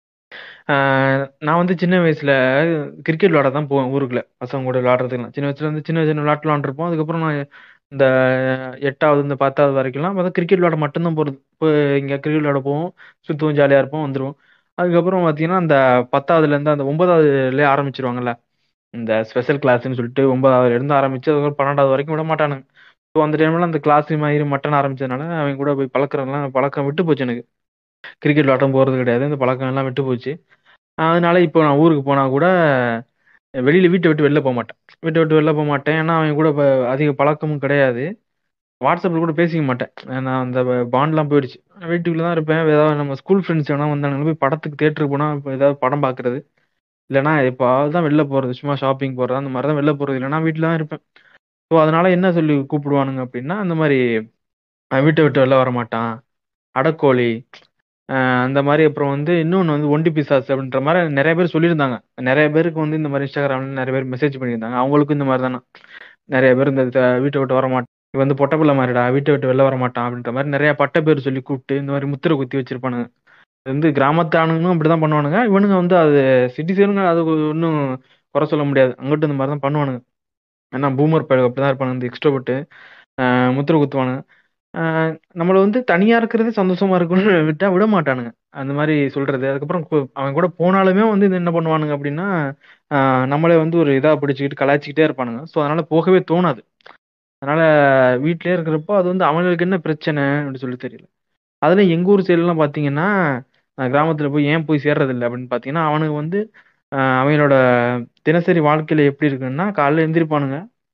நான் வந்து சின்ன வயசுல கிரிக்கெட் விளையாட தான் போவேன் ஊருக்குள்ள பசங்க கூட விளையாடுறதுக்குலாம் சின்ன வயசுல வந்து சின்ன சின்ன விளையாட்டு விளாண்டுருப்போம் அதுக்கப்புறம் நான் இந்த எட்டாவது இந்த பத்தாவது வரைக்கும்லாம் பார்த்தா கிரிக்கெட் விளையாட மட்டும்தான் போகிறது இப்போ இங்கே கிரிக்கெட் விளையாட போவோம் சுற்றுவோம் ஜாலியாக இருப்போம் வந்துடுவோம் அதுக்கப்புறம் பார்த்தீங்கன்னா அந்த பத்தாவதுலேருந்து அந்த ஒன்பதாவதுலேயே ஆரம்பிச்சிருவாங்கல்ல இந்த ஸ்பெஷல் கிளாஸ்ன்னு சொல்லிட்டு ஒன்பதாவதுல இருந்து ஆரம்பிச்சு அதுக்கப்புறம் பன்னெண்டாவது வரைக்கும் விட மாட்டானுங்க ஸோ அந்த டைம்ல அந்த கிளாஸ் மாதிரி மட்டன் ஆரம்பிச்சதுனால அவங்க கூட போய் பழக்கிறதுலாம் பழக்கம் விட்டு போச்சு எனக்கு கிரிக்கெட் விளாட்டம் போகிறது கிடையாது இந்த பழக்கம் எல்லாம் விட்டு போச்சு அதனால இப்போ நான் ஊருக்கு போனால் கூட வெளியில் வீட்டை விட்டு வெளில போக மாட்டேன் வீட்டை விட்டு வெளில போக மாட்டேன் ஏன்னா அவங்க கூட இப்போ அதிக பழக்கமும் கிடையாது வாட்ஸ்அப்பில் கூட பேசிக்க மாட்டேன் நான் அந்த பாண்ட்லாம் போயிடுச்சு வீட்டுக்குள்ளே தான் இருப்பேன் ஏதாவது நம்ம ஸ்கூல் ஃப்ரெண்ட்ஸ் வேணா வந்தாங்க போய் படத்துக்கு தேட்டருக்கு போனால் இப்போ ஏதாவது படம் பார்க்குறது இல்லைனா இப்போ தான் வெளில போகிறது சும்மா ஷாப்பிங் போகிறது அந்த மாதிரி தான் வெளில போகிறது இல்லைனா வீட்டில் தான் இருப்பேன் ஸோ அதனால் என்ன சொல்லி கூப்பிடுவானுங்க அப்படின்னா அந்த மாதிரி வீட்டை விட்டு வெளில வர மாட்டான் அடக்கோழி அந்த மாதிரி அப்புறம் வந்து இன்னொன்று வந்து ஒண்டி பிசாஸ் அப்படின்ற மாதிரி நிறைய பேர் சொல்லியிருந்தாங்க நிறைய பேருக்கு வந்து இந்த மாதிரி இன்ஸ்டாகிராமில் நிறைய பேர் மெசேஜ் பண்ணியிருந்தாங்க அவங்களுக்கும் இந்த மாதிரி தானே நிறைய பேர் இந்த வீட்டை விட்டு வர மாட்டான் வந்து பொட்டப்பிள்ள மாதிரிடா வீட்டை விட்டு வெளில வர மாட்டான் அப்படின்ற மாதிரி நிறைய பட்ட பேர் சொல்லி கூப்பிட்டு இந்த மாதிரி முத்திரை குத்தி வச்சிருப்பானுங்க வந்து கிராமத்து ஆணுங்களும் அப்படி தான் பண்ணுவானுங்க இவனுங்க வந்து அது சிட்டி சைடுங்க அது ஒன்றும் குறை சொல்ல முடியாது அங்கிட்டு இந்த மாதிரி தான் பண்ணுவானுங்க ஏன்னா பூமர் பழக அப்படி தான் இருப்பானுங்க இந்த எக்ஸ்ட்ரோபட்டு முத்திரை குத்துவானுங்க நம்மளை வந்து தனியாக இருக்கிறது சந்தோஷமா இருக்குன்னு விட்டா விட மாட்டானுங்க அந்த மாதிரி சொல்றது அதுக்கப்புறம் அவன் கூட போனாலுமே வந்து இது என்ன பண்ணுவானுங்க அப்படின்னா நம்மளே வந்து ஒரு இதாக பிடிச்சிக்கிட்டு கலாய்ச்சிக்கிட்டே இருப்பானுங்க ஸோ அதனால போகவே தோணாது அதனால வீட்டிலே இருக்கிறப்போ அது வந்து அவங்களுக்கு என்ன பிரச்சனை அப்படின்னு சொல்லி தெரியல அதில் எங்கள் ஊர் சைட்லாம் பார்த்தீங்கன்னா கிராமத்தில் போய் ஏன் போய் சேர்றதில்ல அப்படின்னு பார்த்தீங்கன்னா அவனுக்கு வந்து அவங்களோட தினசரி வாழ்க்கையில் எப்படி இருக்குன்னா காலைல எந்திரிப்பானுங்க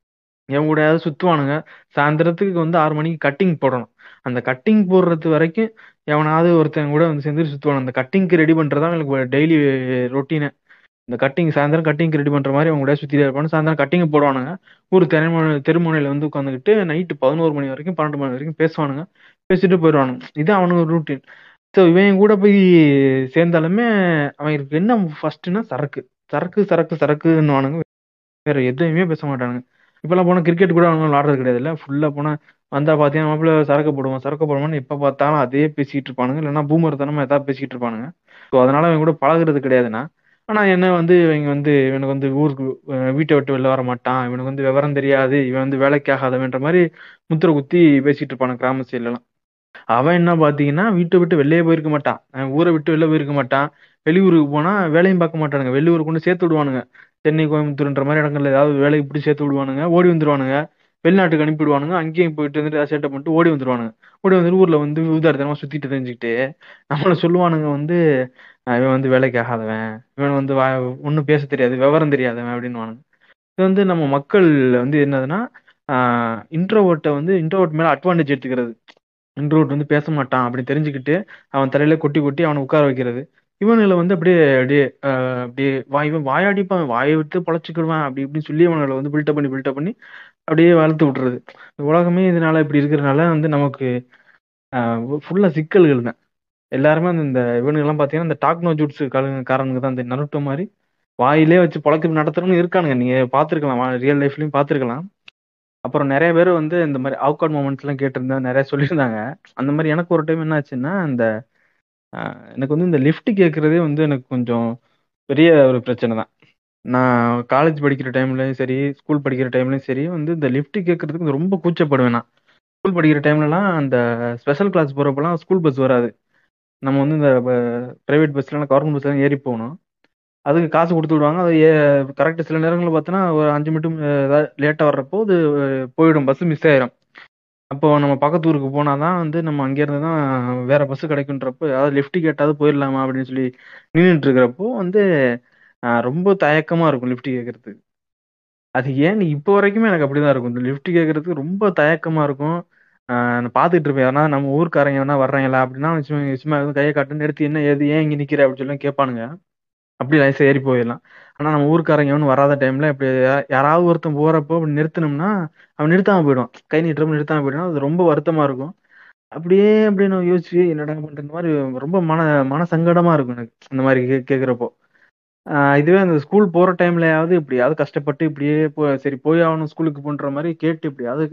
எவன் கூடயாவது சுத்துவானுங்க சாயந்தரத்துக்கு வந்து ஆறு மணிக்கு கட்டிங் போடணும் அந்த கட்டிங் போடுறது வரைக்கும் எவனாவது ஒருத்தன் கூட வந்து சேர்ந்து சுத்துவானு அந்த கட்டிங்க்கு ரெடி பண்றதா எனக்கு டெய்லி ரொட்டீனு இந்த கட்டிங் சாயந்தரம் கட்டிங் ரெடி பண்ற மாதிரி அவங்க கூட சுத்திட்டே இருப்பானு சாயந்தரம் கட்டிங் போடுவானுங்க ஊர் தெருமுனை தெருமுனையில வந்து உட்காந்துக்கிட்டு நைட்டு பதினோரு மணி வரைக்கும் பன்னெண்டு மணி வரைக்கும் பேசுவானுங்க பேசிட்டு போயிடுவானுங்க இது அவனுக்கு ரூட்டீன் ஸோ இவன் கூட போய் சேர்ந்தாலுமே அவங்களுக்கு என்ன ஃபர்ஸ்ட்னா சரக்கு சரக்கு சரக்கு சரக்குன்னுவானுங்க வேற எதுவுமே பேச மாட்டானுங்க இப்பெல்லாம் போனா கிரிக்கெட் கூட அவங்க விளாடுறது கிடையாது இல்ல ஃபுல்லா போனா வந்தா பாத்தீங்கன்னா மாப்பிள்ள சரக்கு போடுவோம் சரக்கு போடுவோம்னு எப்ப பார்த்தாலும் அதே பேசிட்டு இருப்பானுங்க இல்லைன்னா பூமர் தனமா ஏதாவது பேசிட்டு இருப்பானுங்க ஸோ அதனால அவங்க கூட பழகுறது கிடையாதுண்ணா ஆனா என்ன வந்து இவங்க வந்து இவனுக்கு வந்து ஊருக்கு அஹ் வீட்டை விட்டு வெளில வர மாட்டான் இவனுக்கு வந்து விவரம் தெரியாது இவன் வந்து வேலைக்கு ஆகாதவன்ற மாதிரி முத்திர குத்தி பேசிட்டு இருப்பானு கிராம சைடுல எல்லாம் அவன் என்ன பாத்தீங்கன்னா வீட்டை விட்டு வெளியே போயிருக்க மாட்டான் அவன் ஊரை விட்டு வெளில போயிருக்க மாட்டான் வெளியூருக்கு போனா வேலையும் பார்க்க மாட்டானுங்க வெளியூருக்கு கொண்டு சேர்த்து விடுவானுங்க சென்னை கோயம்புத்தூர்ன்ற மாதிரி இடங்கள்ல ஏதாவது வேலைக்கு இப்படி சேர்த்து விடுவானுங்க ஓடி வந்துருவானுங்க வெளிநாட்டுக்கு அனுப்பிடுவானுங்க அங்கேயும் போயிட்டு வந்துட்டு சேட்டை பண்ணிட்டு ஓடி வந்துருவானுங்க ஓடி வந்துட்டு ஊர்ல வந்து உதாரணமா சுத்திட்டு தெரிஞ்சுக்கிட்டு நம்மள சொல்லுவானுங்க வந்து அஹ் இவன் வந்து வேலைக்கு ஆகாதவன் இவன் வந்து வா ஒன்றும் பேச தெரியாது விவரம் தெரியாதவன் அப்படின்னுவானுங்க இது வந்து நம்ம மக்கள் வந்து என்னதுன்னா இன்ட்ரோவர்ட்டை வந்து இன்ட்ரோவர்ட் மேல அட்வான்டேஜ் எடுத்துக்கிறது இன்ட்ரோவர்ட் வந்து பேச மாட்டான் அப்படி தெரிஞ்சுக்கிட்டு அவன் தலையில கொட்டி கொட்டி அவனை உட்கார வைக்கிறது இவனுங்களை வந்து அப்படியே அப்படியே ஆஹ் அப்படியே வாய் இவன் வாயாடிப்பான் வாயை விட்டு பொழைச்சிக்கிடுவான் அப்படி இப்படின்னு சொல்லி அவனுங்களை வந்து பில்டப் பண்ணி பில்டப் பண்ணி அப்படியே வளர்த்து விட்டுறது இந்த உலகமே இதனால இப்படி இருக்கிறனால வந்து நமக்கு ஃபுல்லா சிக்கல்கள் தான் எல்லாருமே அந்த இந்த இவனுங்கெல்லாம் பார்த்தீங்கன்னா இந்த டாக்னோ ஜூட்ஸு காரனுங்க தான் இந்த நருட்டோ மாதிரி வாயிலே வச்சு பழக்கம் நடத்துறவங்க இருக்கானுங்க நீங்க பார்த்துருக்கலாம் ரியல் லைஃப்லயும் பார்த்துருக்கலாம் அப்புறம் நிறைய பேர் வந்து இந்த மாதிரி அவுட்காட் மூமெண்ட்ஸ் எல்லாம் கேட்டிருந்தா நிறைய சொல்லியிருந்தாங்க அந்த மாதிரி எனக்கு ஒரு டைம் என்ன ஆச்சுன்னா இந்த ஆஹ் எனக்கு வந்து இந்த லிஃப்ட் கேட்கறதே வந்து எனக்கு கொஞ்சம் பெரிய ஒரு பிரச்சனை தான் நான் காலேஜ் படிக்கிற டைம்லயும் சரி ஸ்கூல் படிக்கிற டைம்லயும் சரி வந்து இந்த லிஃப்ட் கேட்கறதுக்கு ரொம்ப கூச்சப்படுவேன் நான் ஸ்கூல் படிக்கிற டைம்லலாம் அந்த ஸ்பெஷல் கிளாஸ் போகிறப்பெல்லாம் ஸ்கூல் பஸ் வராது நம்ம வந்து இந்த ப்ரைவேட் பஸ்லாம் கவர்மெண்ட் பஸ்லாம் ஏறி போகணும் அதுக்கு காசு கொடுத்து விடுவாங்க அது கரெக்டாக சில நேரங்களில் பார்த்தோன்னா ஒரு அஞ்சு மினிட்டும் ஏதாவது லேட்டாக வர்றப்போ அது போயிடும் பஸ் மிஸ் ஆயிரும் அப்போ நம்ம பக்கத்து ஊருக்கு போனால் தான் வந்து நம்ம அங்கேருந்து தான் வேற பஸ் கிடைக்குன்றப்போ அதாவது லிஃப்ட் கேட்டாவது போயிடலாமா அப்படின்னு சொல்லி நின்றுட்டு இருக்கிறப்போ வந்து ஆஹ் ரொம்ப தயக்கமாக இருக்கும் லிஃப்ட் கேட்கறதுக்கு அது ஏன் இப்போ வரைக்குமே எனக்கு அப்படிதான் இருக்கும் இந்த லிஃப்ட் கேட்கறதுக்கு ரொம்ப தயக்கமா இருக்கும் ஆஹ் நான் பார்த்துட்டு இருப்பேன் ஏன்னா நம்ம ஊர்க்காரங்க வேணா வர்றாங்களா அப்படின்னா சும்மா சும்மா எதுவும் கையை காட்டு நிறுத்தி என்ன ஏது ஏன் இங்க நிக்கிற அப்படின்னு சொல்லி கேட்பானுங்க அப்படி லைசா ஏறி போயிடலாம் ஆனா நம்ம ஊர்க்காரங்க எவனும் வராத டைம்ல இப்படி யா- யாராவது ஒருத்தன் போறப்போ அப்படி நிறுத்தினோம்னா அவன் நிறுத்தாம போயிடுவான் கை நீட்டுறப்ப நிறுத்தாம போயிடுவான் அது ரொம்ப வருத்தமா இருக்கும் அப்படியே அப்படியே நான் யோசிச்சு என்னடா பண்ற இந்த மாதிரி ரொம்ப மன மன சங்கடமா இருக்கும் எனக்கு இந்த மாதிரி கே கேட்குறப்போ ஆஹ் இதுவே அந்த ஸ்கூல் போற டைம்லயாவது இப்படியாவது கஷ்டப்பட்டு இப்படியே போ சரி போய் ஆகணும் ஸ்கூலுக்கு போன்ற மாதிரி கேட்டு இப்படியாவது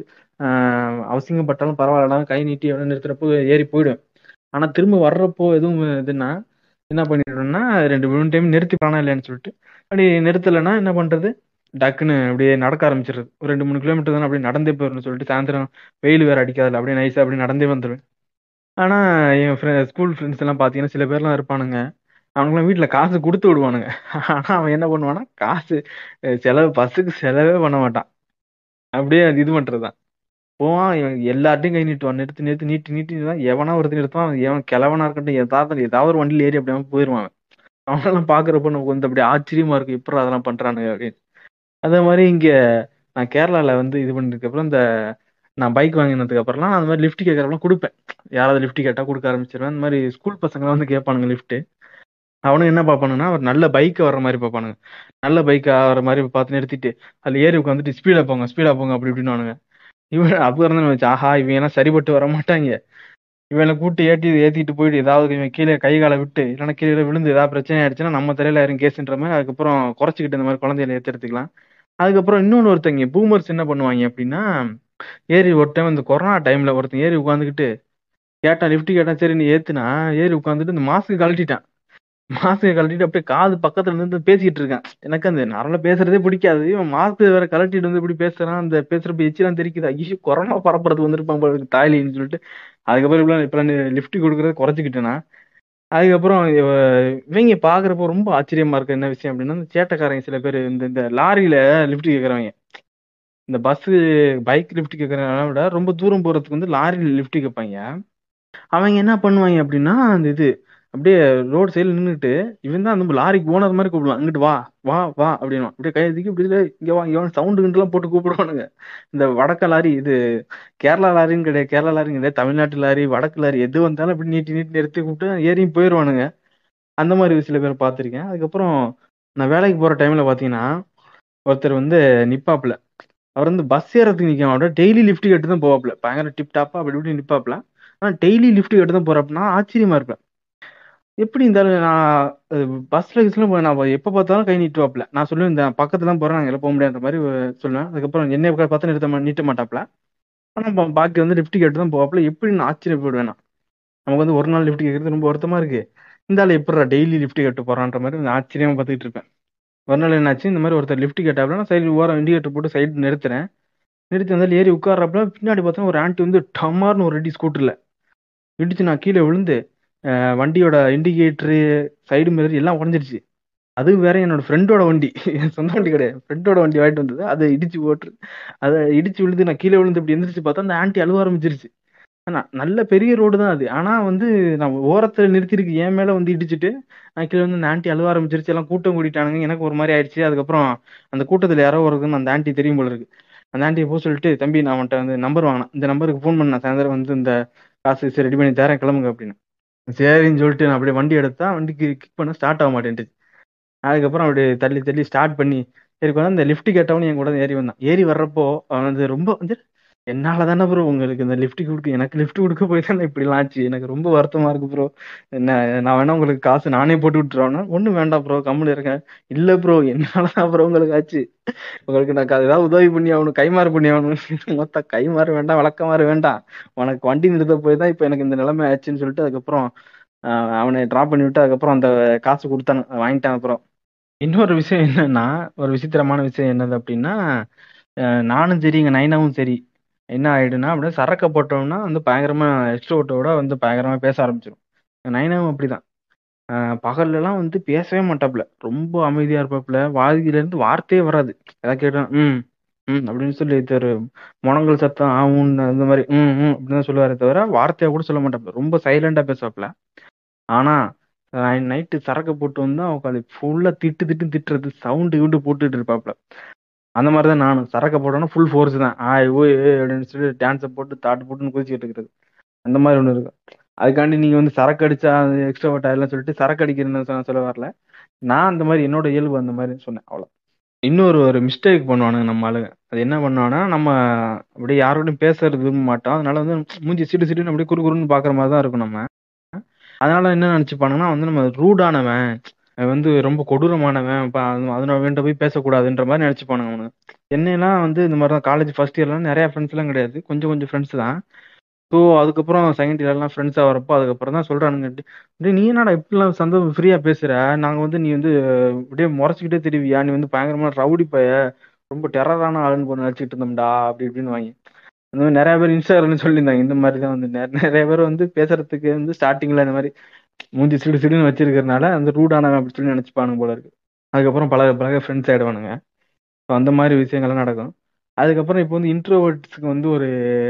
ஆஹ் அவசியப்பட்டாலும் பரவாயில்லடா கை நீட்டி எவ்வளோ நிறுத்துறப்போ ஏறி போயிடும் ஆனா திரும்ப வர்றப்போ எதுவும் இதுன்னா என்ன பண்ணிடுறோம்னா ரெண்டு மூணு டைம் நிறுத்தி பண்ணா இல்லையான்னு சொல்லிட்டு அப்படி நிறுத்தலைன்னா என்ன பண்றது டக்குன்னு அப்படியே நடக்க ஆரம்பிச்சிடுறது ஒரு ரெண்டு மூணு கிலோமீட்டர் தானே அப்படியே நடந்தே போயிடணும்னு சொல்லிட்டு சாயந்தரம் வெயில் வேற அடிக்காதுல அப்படியே நைஸா அப்படியே நடந்தே வந்துடுவேன் ஆனா என் ஃப்ரெண்ட் ஸ்கூல் ஃப்ரெண்ட்ஸ் எல்லாம் பாத்தீங்கன்னா சில பேர்லாம் இருப்பானுங்க அவனுக்குலாம் வீட்ல காசு கொடுத்து விடுவானுங்க ஆனா அவன் என்ன பண்ணுவான்னா காசு அஹ் செலவு பஸ்ஸுக்கு செலவே பண்ண மாட்டான் அப்படியே அது இது பண்றதுதான் போவான் இவன் எல்லார்ட்டையும் கை நீட்டுவான் நிறுத்தி நிறுத்தி நீட்டி நீட்டி தான் எவனா ஒருத்தர் நிறுத்துவான் எவன் கிழவனா இருக்கட்டும் ஏதாவது ஏதாவது ஒரு வண்டியில் ஏறி அப்படியே போயிருவான் அவன். அவனெல்லாம் பாக்குறப்ப நமக்கு வந்து அப்படியே ஆச்சரியமா இருக்கு எப்படி அதெல்லாம் பண்றானுங்க அப்படின்னு அதே மாதிரி இங்க நான் கேரளால வந்து இது பண்ணதுக்கு அப்புறம் இந்த நான் பைக் வாங்கினதுக்கு அப்புறம்லாம் அந்த மாதிரி லிஃப்ட் கேட்கறப்பெல்லாம் கொடுப்பேன் யாராவது லிஃப்ட் கேட்டா கொடுக்க ஆரம்பிச்சிருவேன் இந்த மாதிரி ஸ்கூல் பசங்க வந்து கேட்பானுங்க லிஃப்ட் அவனுங்க என்ன பார்ப்பானுங்கன்னா ஒரு நல்ல பைக் வர்ற மாதிரி பார்ப்பானுங்க நல்ல பைக் வர மாதிரி பார்த்து நிறுத்திட்டு அதுல ஏறி உட்காந்துட்டு ஸ்பீடா போங்க ஸ்பீடா போங்க அப்படி இப்படின்னு இவன் அப்ப இருந்து வச்சு ஆஹா இவன் எல்லாம் சரிப்பட்டு வர மாட்டாங்க இவனை கூட்டு ஏற்றி ஏத்திட்டு போயிட்டு ஏதாவது இவன் கீழே கை காலை விட்டு இல்லைன்னா கீழே விழுந்து ஏதாவது பிரச்சனை ஆயிடுச்சுன்னா நம்ம தலையில யாரும் கேஸ்ன்ற மாதிரி அதுக்கப்புறம் குறைச்சிக்கிட்டு இந்த மாதிரி குழந்தைகளை ஏத்தெடுத்துக்கலாம் அதுக்கப்புறம் இன்னொன்னு ஒருத்தங்க பூமர்ஸ் என்ன பண்ணுவாங்க அப்படின்னா ஏறி ஒரு டைம் இந்த கொரோனா டைம்ல ஒருத்தன் ஏறி உட்காந்துக்கிட்டு கேட்டான் லிஃப்ட் கேட்டான் சரி நீ ஏத்துனா ஏறி உட்காந்துட்டு இந்த மாஸ்க் கழட்டிட்டான் மாஸ்க் கழட்டிட்டு அப்படியே காது பக்கத்துல இருந்து பேசிக்கிட்டு இருக்கான் எனக்கு அந்த நார்மலா பேசுறதே பிடிக்காது இவன் மாஸ்க் வேற கழட்டிட்டு வந்து இப்படி பேசுறான் அந்த பேசுறப்ப எச்சிலாம் தெரிக்குது ஐயோ கொரோனா பரப்புறது வந்திருப்பான் போல இருக்கு தாய்லின்னு சொல்லிட்டு அதுக்கப்புறம் இப்பெல்லாம் இப்ப லிஃப்ட் கொடுக்கறத குறைச்சிக்கிட்டேனா அதுக்கப்புறம் இவ- இவங்க பாக்குறப்போ ரொம்ப ஆச்சரியமா இருக்கு என்ன விஷயம் அப்படின்னா இந்த சேட்டைக்காரங்க சில பேர் இந்த இந்த லாரியில லிஃப்ட் கேக்குறவங்க இந்த பஸ் பைக் லிஃப்ட் கேட்கறத விட ரொம்ப தூரம் போறதுக்கு வந்து லாரியில லிஃப்ட் கேட்பாங்க அவங்க என்ன பண்ணுவாங்க அப்படின்னா அந்த இது அப்படியே ரோட் சைடுல நின்னுட்டு, இவன் தான் அந்த லாரிக்கு ஓனர் மாரி கூப்பிடுவான். "இங்கிட்டு வா, வா, வா" அப்படின்னுவான். அப்படியே கைய தூக்கி இப்படி "டேய் இங்க வா, இங்க வான்னு" சவுண்டு கிவுண்டுலாம் போட்டு கூப்பிடுவானுங்க. இந்த வடக்க லாரி இது கேரளா லாரின்னு கிடையாது. கேரளா லாரின்னு கிடையாது. தமிழ்நாட்டு லாரி, வடக்கு லாரி எது வந்தாலும் அப்படி நீட்டி நீட்டி நிறுத்தி கூப்பிட்டு ஏறியும் போயிருவானுங்க. அந்த மாரி சில பேர பார்த்துருக்கேன். அதுக்கப்புறம் நான் வேலைக்கு போற டைம்ல பார்த்தீங்கன்னா, ஒருத்தர் வந்து நிப்பாப்புல. அவர் வந்து பஸ் ஏறதுக்கு நிக்க மாட்டார். டெய்லி லிஃப்ட் கேட்டு தான் போவாப்புல. பயங்கர டிப் டாப்பா அப்படி இப்படி நிப்பாப்புல. ஆனா டெய்லி லிஃப்ட் கேட்டு தான் போறாப்புல. நான் ஆச்சரியமா இருப்பேன். எப்படி இந்த ஆளு நான் அ பஸ்ல கிஸ்ல போ நான் எப்ப பார்த்தாலும் கை நீட்டுவாப்புல. நான் சொல்லுவேன், "இந்த பக்கத்துல தான் போறேன். நாங்கலாம் போ முடியாதுன்ற" மாரி சொல்லுவேன். அதுக்கப்புறம் என்னைய பார்த்து நிறுத்த மா நீட்ட மாட்டாப்புல. ஆனா ப பாக்கி வந்து லிஃப்ட் கேட்டு தான் போவாப்புல. எப்படின்னு ஆச்சரியப்படுவேன் நான். நமக்கு வந்து ஒரு நாள் லிஃப்ட் கேட்கறது ரொம்ப வருத்தமா இருக்கு. இந்த ஆளு எப்புட்றா டெய்லி லிஃப்ட் கேட்டு போறான்ற மாரி நான் ஆச்சரியமா பார்த்துக்கிட்டு இருப்பேன். ஒரு நாள் என்னாச்சு, இந்த மாரி ஒருத்தர் லிஃப்ட் கேட்டாப்புல. நான் சைடு ஓரம் இண்டிகேட்டர் போட்டு சைடு நிறுத்துறேன். நிறுத்தி அந்த ஆளு ஏறி உட்கார்றாப்புல. பின்னாடி பார்த்தா ஒரு ஆன்ட்டி வந்து டமார்னு ஒரு அடி ஸ்கூட்டர்ல. இடிச்சு நான் கீழ விழுந்து, அ வண்டியோட இண்டிகேட்டரு, சைடு மிரர் எல்லாம் உடைஞ்சிருச்சு. அது வேற என்னோட ஃப்ரெண்டோட வண்டி. என் சொந்த வண்டி கிடையாது. ஃப்ரெண்டோட வண்டி வாங்கிட்டு வந்தது. அத இடிச்சு போட்டு அத இடிச்சு விழுந்து நான் கீழ விழுந்து இப்படி எந்திரிச்சு பார்த்தா, அந்த ஆன்ட்டி அழுவ ஆரம்பிச்சிருச்சு. ஆனா நல்ல பெரிய ரோடு தான் அது. ஆனா வந்து நான் ஓரத்துல நிறுத்தியிருக்கு என் மேல வந்து இடிச்சுட்டு, நான் கீழ வந்து அந்த ஆன்ட்டி அழுவ ஆரம்பிச்சிருச்சு. எல்லாம் கூட்டம் கூட்டிட்டானுங்க. எனக்கு ஒரு மாரி ஆயிடுச்சு. அதுக்கப்புறம் அந்த கூட்டத்துல யாரோ ஒருத்தன் அந்த ஆன்ட்டி தெரியும் போல இருக்கு. அந்த ஆன்ட்டிய போ சொல்லிட்டு, "தம்பி நான் உன்ட்ட வந்து நம்பர் வாங்குனேன். இந்த நம்பருக்கு ஃபோன் பண்ணு. நான் சாயந்தரம் வந்து இந்த காசு கீசு ரெடி பண்ணி தரேன். கிளம்புங்க" அப்படின்னு. சரின்னு சொல்லிட்டு நான் அப்படியே வண்டி எடுத்தா, வண்டிக்கு கிக் பண்ணா ஸ்டார்ட் ஆக மாட்டேன்ட்டுச்சு. அதுக்கப்புறம் அப்படியே தள்ளி தள்ளி ஸ்டார்ட் பண்ணி, சரி கொஞ்ச நேரம் இந்த லிஃப்ட் கேட்டவனும் என் கூட தான் ஏறி வந்தான். ஏறி வர்றப்போ அவன் வந்து ரொம்ப வந்து, "என்னால தானே ப்ரோ உங்களுக்கு இந்த லிஃப்ட் குடுக்க எனக்கு லிஃப்ட் குடுக்க போய் தானே இப்படிலாம் ஆச்சு. எனக்கு ரொம்ப வருத்தமா இருக்கு ப்ரோ. என்ன நான் வேணா உங்களுக்கு காசு நானே போட்டு விட்டுறவான்னா?" "ஒண்ணும் வேண்டாம் ப்ரோ கம்முனு இருங்க." "இல்ல ப்ரோ என்னால தான் ப்ரோ உங்களுக்கு ஆச்சு. உங்களுக்கு நான் க ஏதாவது உதவி பண்ணி ஆகணும். கைமாறு பண்ணி ஆகணும்." "மொத்த கைமாறு வேண்டாம், விளக்கமாறு வேண்டாம். உனக்கு வண்டி நிறுத்த போய் தான் இப்ப எனக்கு இந்த நிலைமை ஆச்சுன்னு" சொல்லிட்டு அதுக்கப்புறம் அ அவன டிராப் பண்ணி விட்டு, அதுக்கப்புறம் அந்த காசு குடுத்தானுங்க. வாங்கிட்டான் அப்புறம். இன்னொரு விஷயம் என்னன்னா, ஒரு விசித்திரமான விஷயம் என்னது அப்படின்னா, அ நானும் சரி, எங்க நைனாவும் சரி, என்ன ஆயிடும்னா, அப்படியே சரக்க போட்டோம்னா வந்து பயங்கரமா எக்ஸ்ட்ரோவர்ட்டோட வந்து பயங்கரமா பேச ஆரம்பிச்சுரும். எங்க நைனாவும் அப்படிதான். அ பகல்லலாம் வந்து பேசவே மாட்டாப்புல. ரொம்ப அமைதியா இருப்பாப்புல. வாயிலிருந்து வார்த்தையே வராது. ஏதாவது கேட்டா, "ம், ம்" அப்படின்னு சொல்லி ஒரு முனங்கல் சத்தம், ஆ, ஊன்னு அந்த மாரி ம், ம் அப்படின்னு தான் சொல்லுவாரே தவிர, வார்த்தையா கூட சொல்ல மாட்டாப்புல. ரொம்ப சைலண்டா பேசுவாப்புல. ஆனா, அ நைட்டு சரக்கு போட்டு வந்தா உட்காந்து ஃபுல்லா திட்டு திட்டுன்னு திட்டுறது, சவுண்டு கிவுண்டு போட்டுட்டு இருப்பாப்புல. அந்த மாரி தான் நானும். சரக்க போட்டோம்னா ஃபுல் ஃபோர்ஸ் தான். ஆய், ஊய், ஏய் அப்படின்னு சொல்லி டான்ஸ போட்டு தாட்டு போட்டுன்னு குதிச்சுக்கிட்டு இருக்கிறது. அந்த மாரி ஒண்ணு இருக்கும். அதுக்காண்டி நீங்க வந்து சரக்கு அடிச்சா அது எக்ஸ்ட்ரோவர்ட் ஆயிடலாம்னு சொல்லிட்டு சரக்கு அடிக்கிறேன்னு சொ சொல்ல வரல. நான் அந்த மாரி என்னோட இயல்பு அந்த மாரின்னு சொன்னேன். அவ்வளோதான். இன்னொரு ஒரு மிஸ்டேக் பண்ணுவானுங்க நம்ம ஆளுங்க. அது என்ன பண்ணுவான்னா, நம்ம அப்படியே யாரோடையும் பேசுறது விரும்ப மாட்டோம். அதனால வந்து மூஞ்சி சிடு சிடுன்னு அப்படியே குறு குறுன்னு பார்க்குற மாரி தான் இருக்கும் நம்ம. அதனால என்ன நினைச்சுப்பானுங்கன்னா வந்து நம்ம ரூடானவன், வந்து ரொம்ப கொடூரமானவன், ப அதனால அவன்ட்ட போய் பேசக்கூடாதுன்ற மாரி நினைச்சுப்பானுங்க அவனுங்க. என்னையெல்லாம் வந்து இந்த மாரி தான் காலேஜ் ஃபர்ஸ்ட் இயர்லாம் நெறைய ஃப்ரெண்ட்ஸ்லாம் கிடையாது. கொஞ்சம் கொஞ்சம் ஃப்ரெண்ட்ஸ் தான். ஸோ, அதுக்கப்புறம் செகண்ட் இயர்லாம் ஃப்ரெண்ட்ஸா வரப்போ, அதுக்கப்புறம் தான் சொல்றானுங்க, "டேய் நீ என்னடா இப்படிலாம் சந்த ஃப்ரீயா பேசுற? நாங்க வந்து நீ வந்து அப்படியே முறைச்சுக்கிட்டே திரிவியா? நீ வந்து பயங்கரமான ரவுடி பய. ரொம்ப டெரரான ஆளுன்னு நினைச்சுக்கிட்டு இருந்தோம்டா" அப்படி இப்படின்னுவாய்ங்க. அந்த மாரி நெறைய பேர் இன்ஸ்டாகிராம்ல சொல்லியிருந்தாங்க. இந்த மாரி தான் வந்து நெ நெறைய பேர் வந்து பேசுறதுக்கு வந்து ஸ்டார்ட்டிங்ல இந்த மாரி மூஞ்சி சிடு சிடுன்னு வச்சிருக்கிறனால, அந்த ரூடானவன் அப்படி சொல்லி நினைச்சுப்பானுங்க போல இருக்கு. அதுக்கப்புறம் பழக பழக ஃப்ரெண்ட்ஸ் ஆயிடுவானுங்க. ஸோ அந்த மாரி விஷயங்கள்லாம் நடக்கும். அதுக்கப்புறம் இப்போ வந்து இன்ட்ரோவர்ட்ஸ்க்கு வந்து ஒரு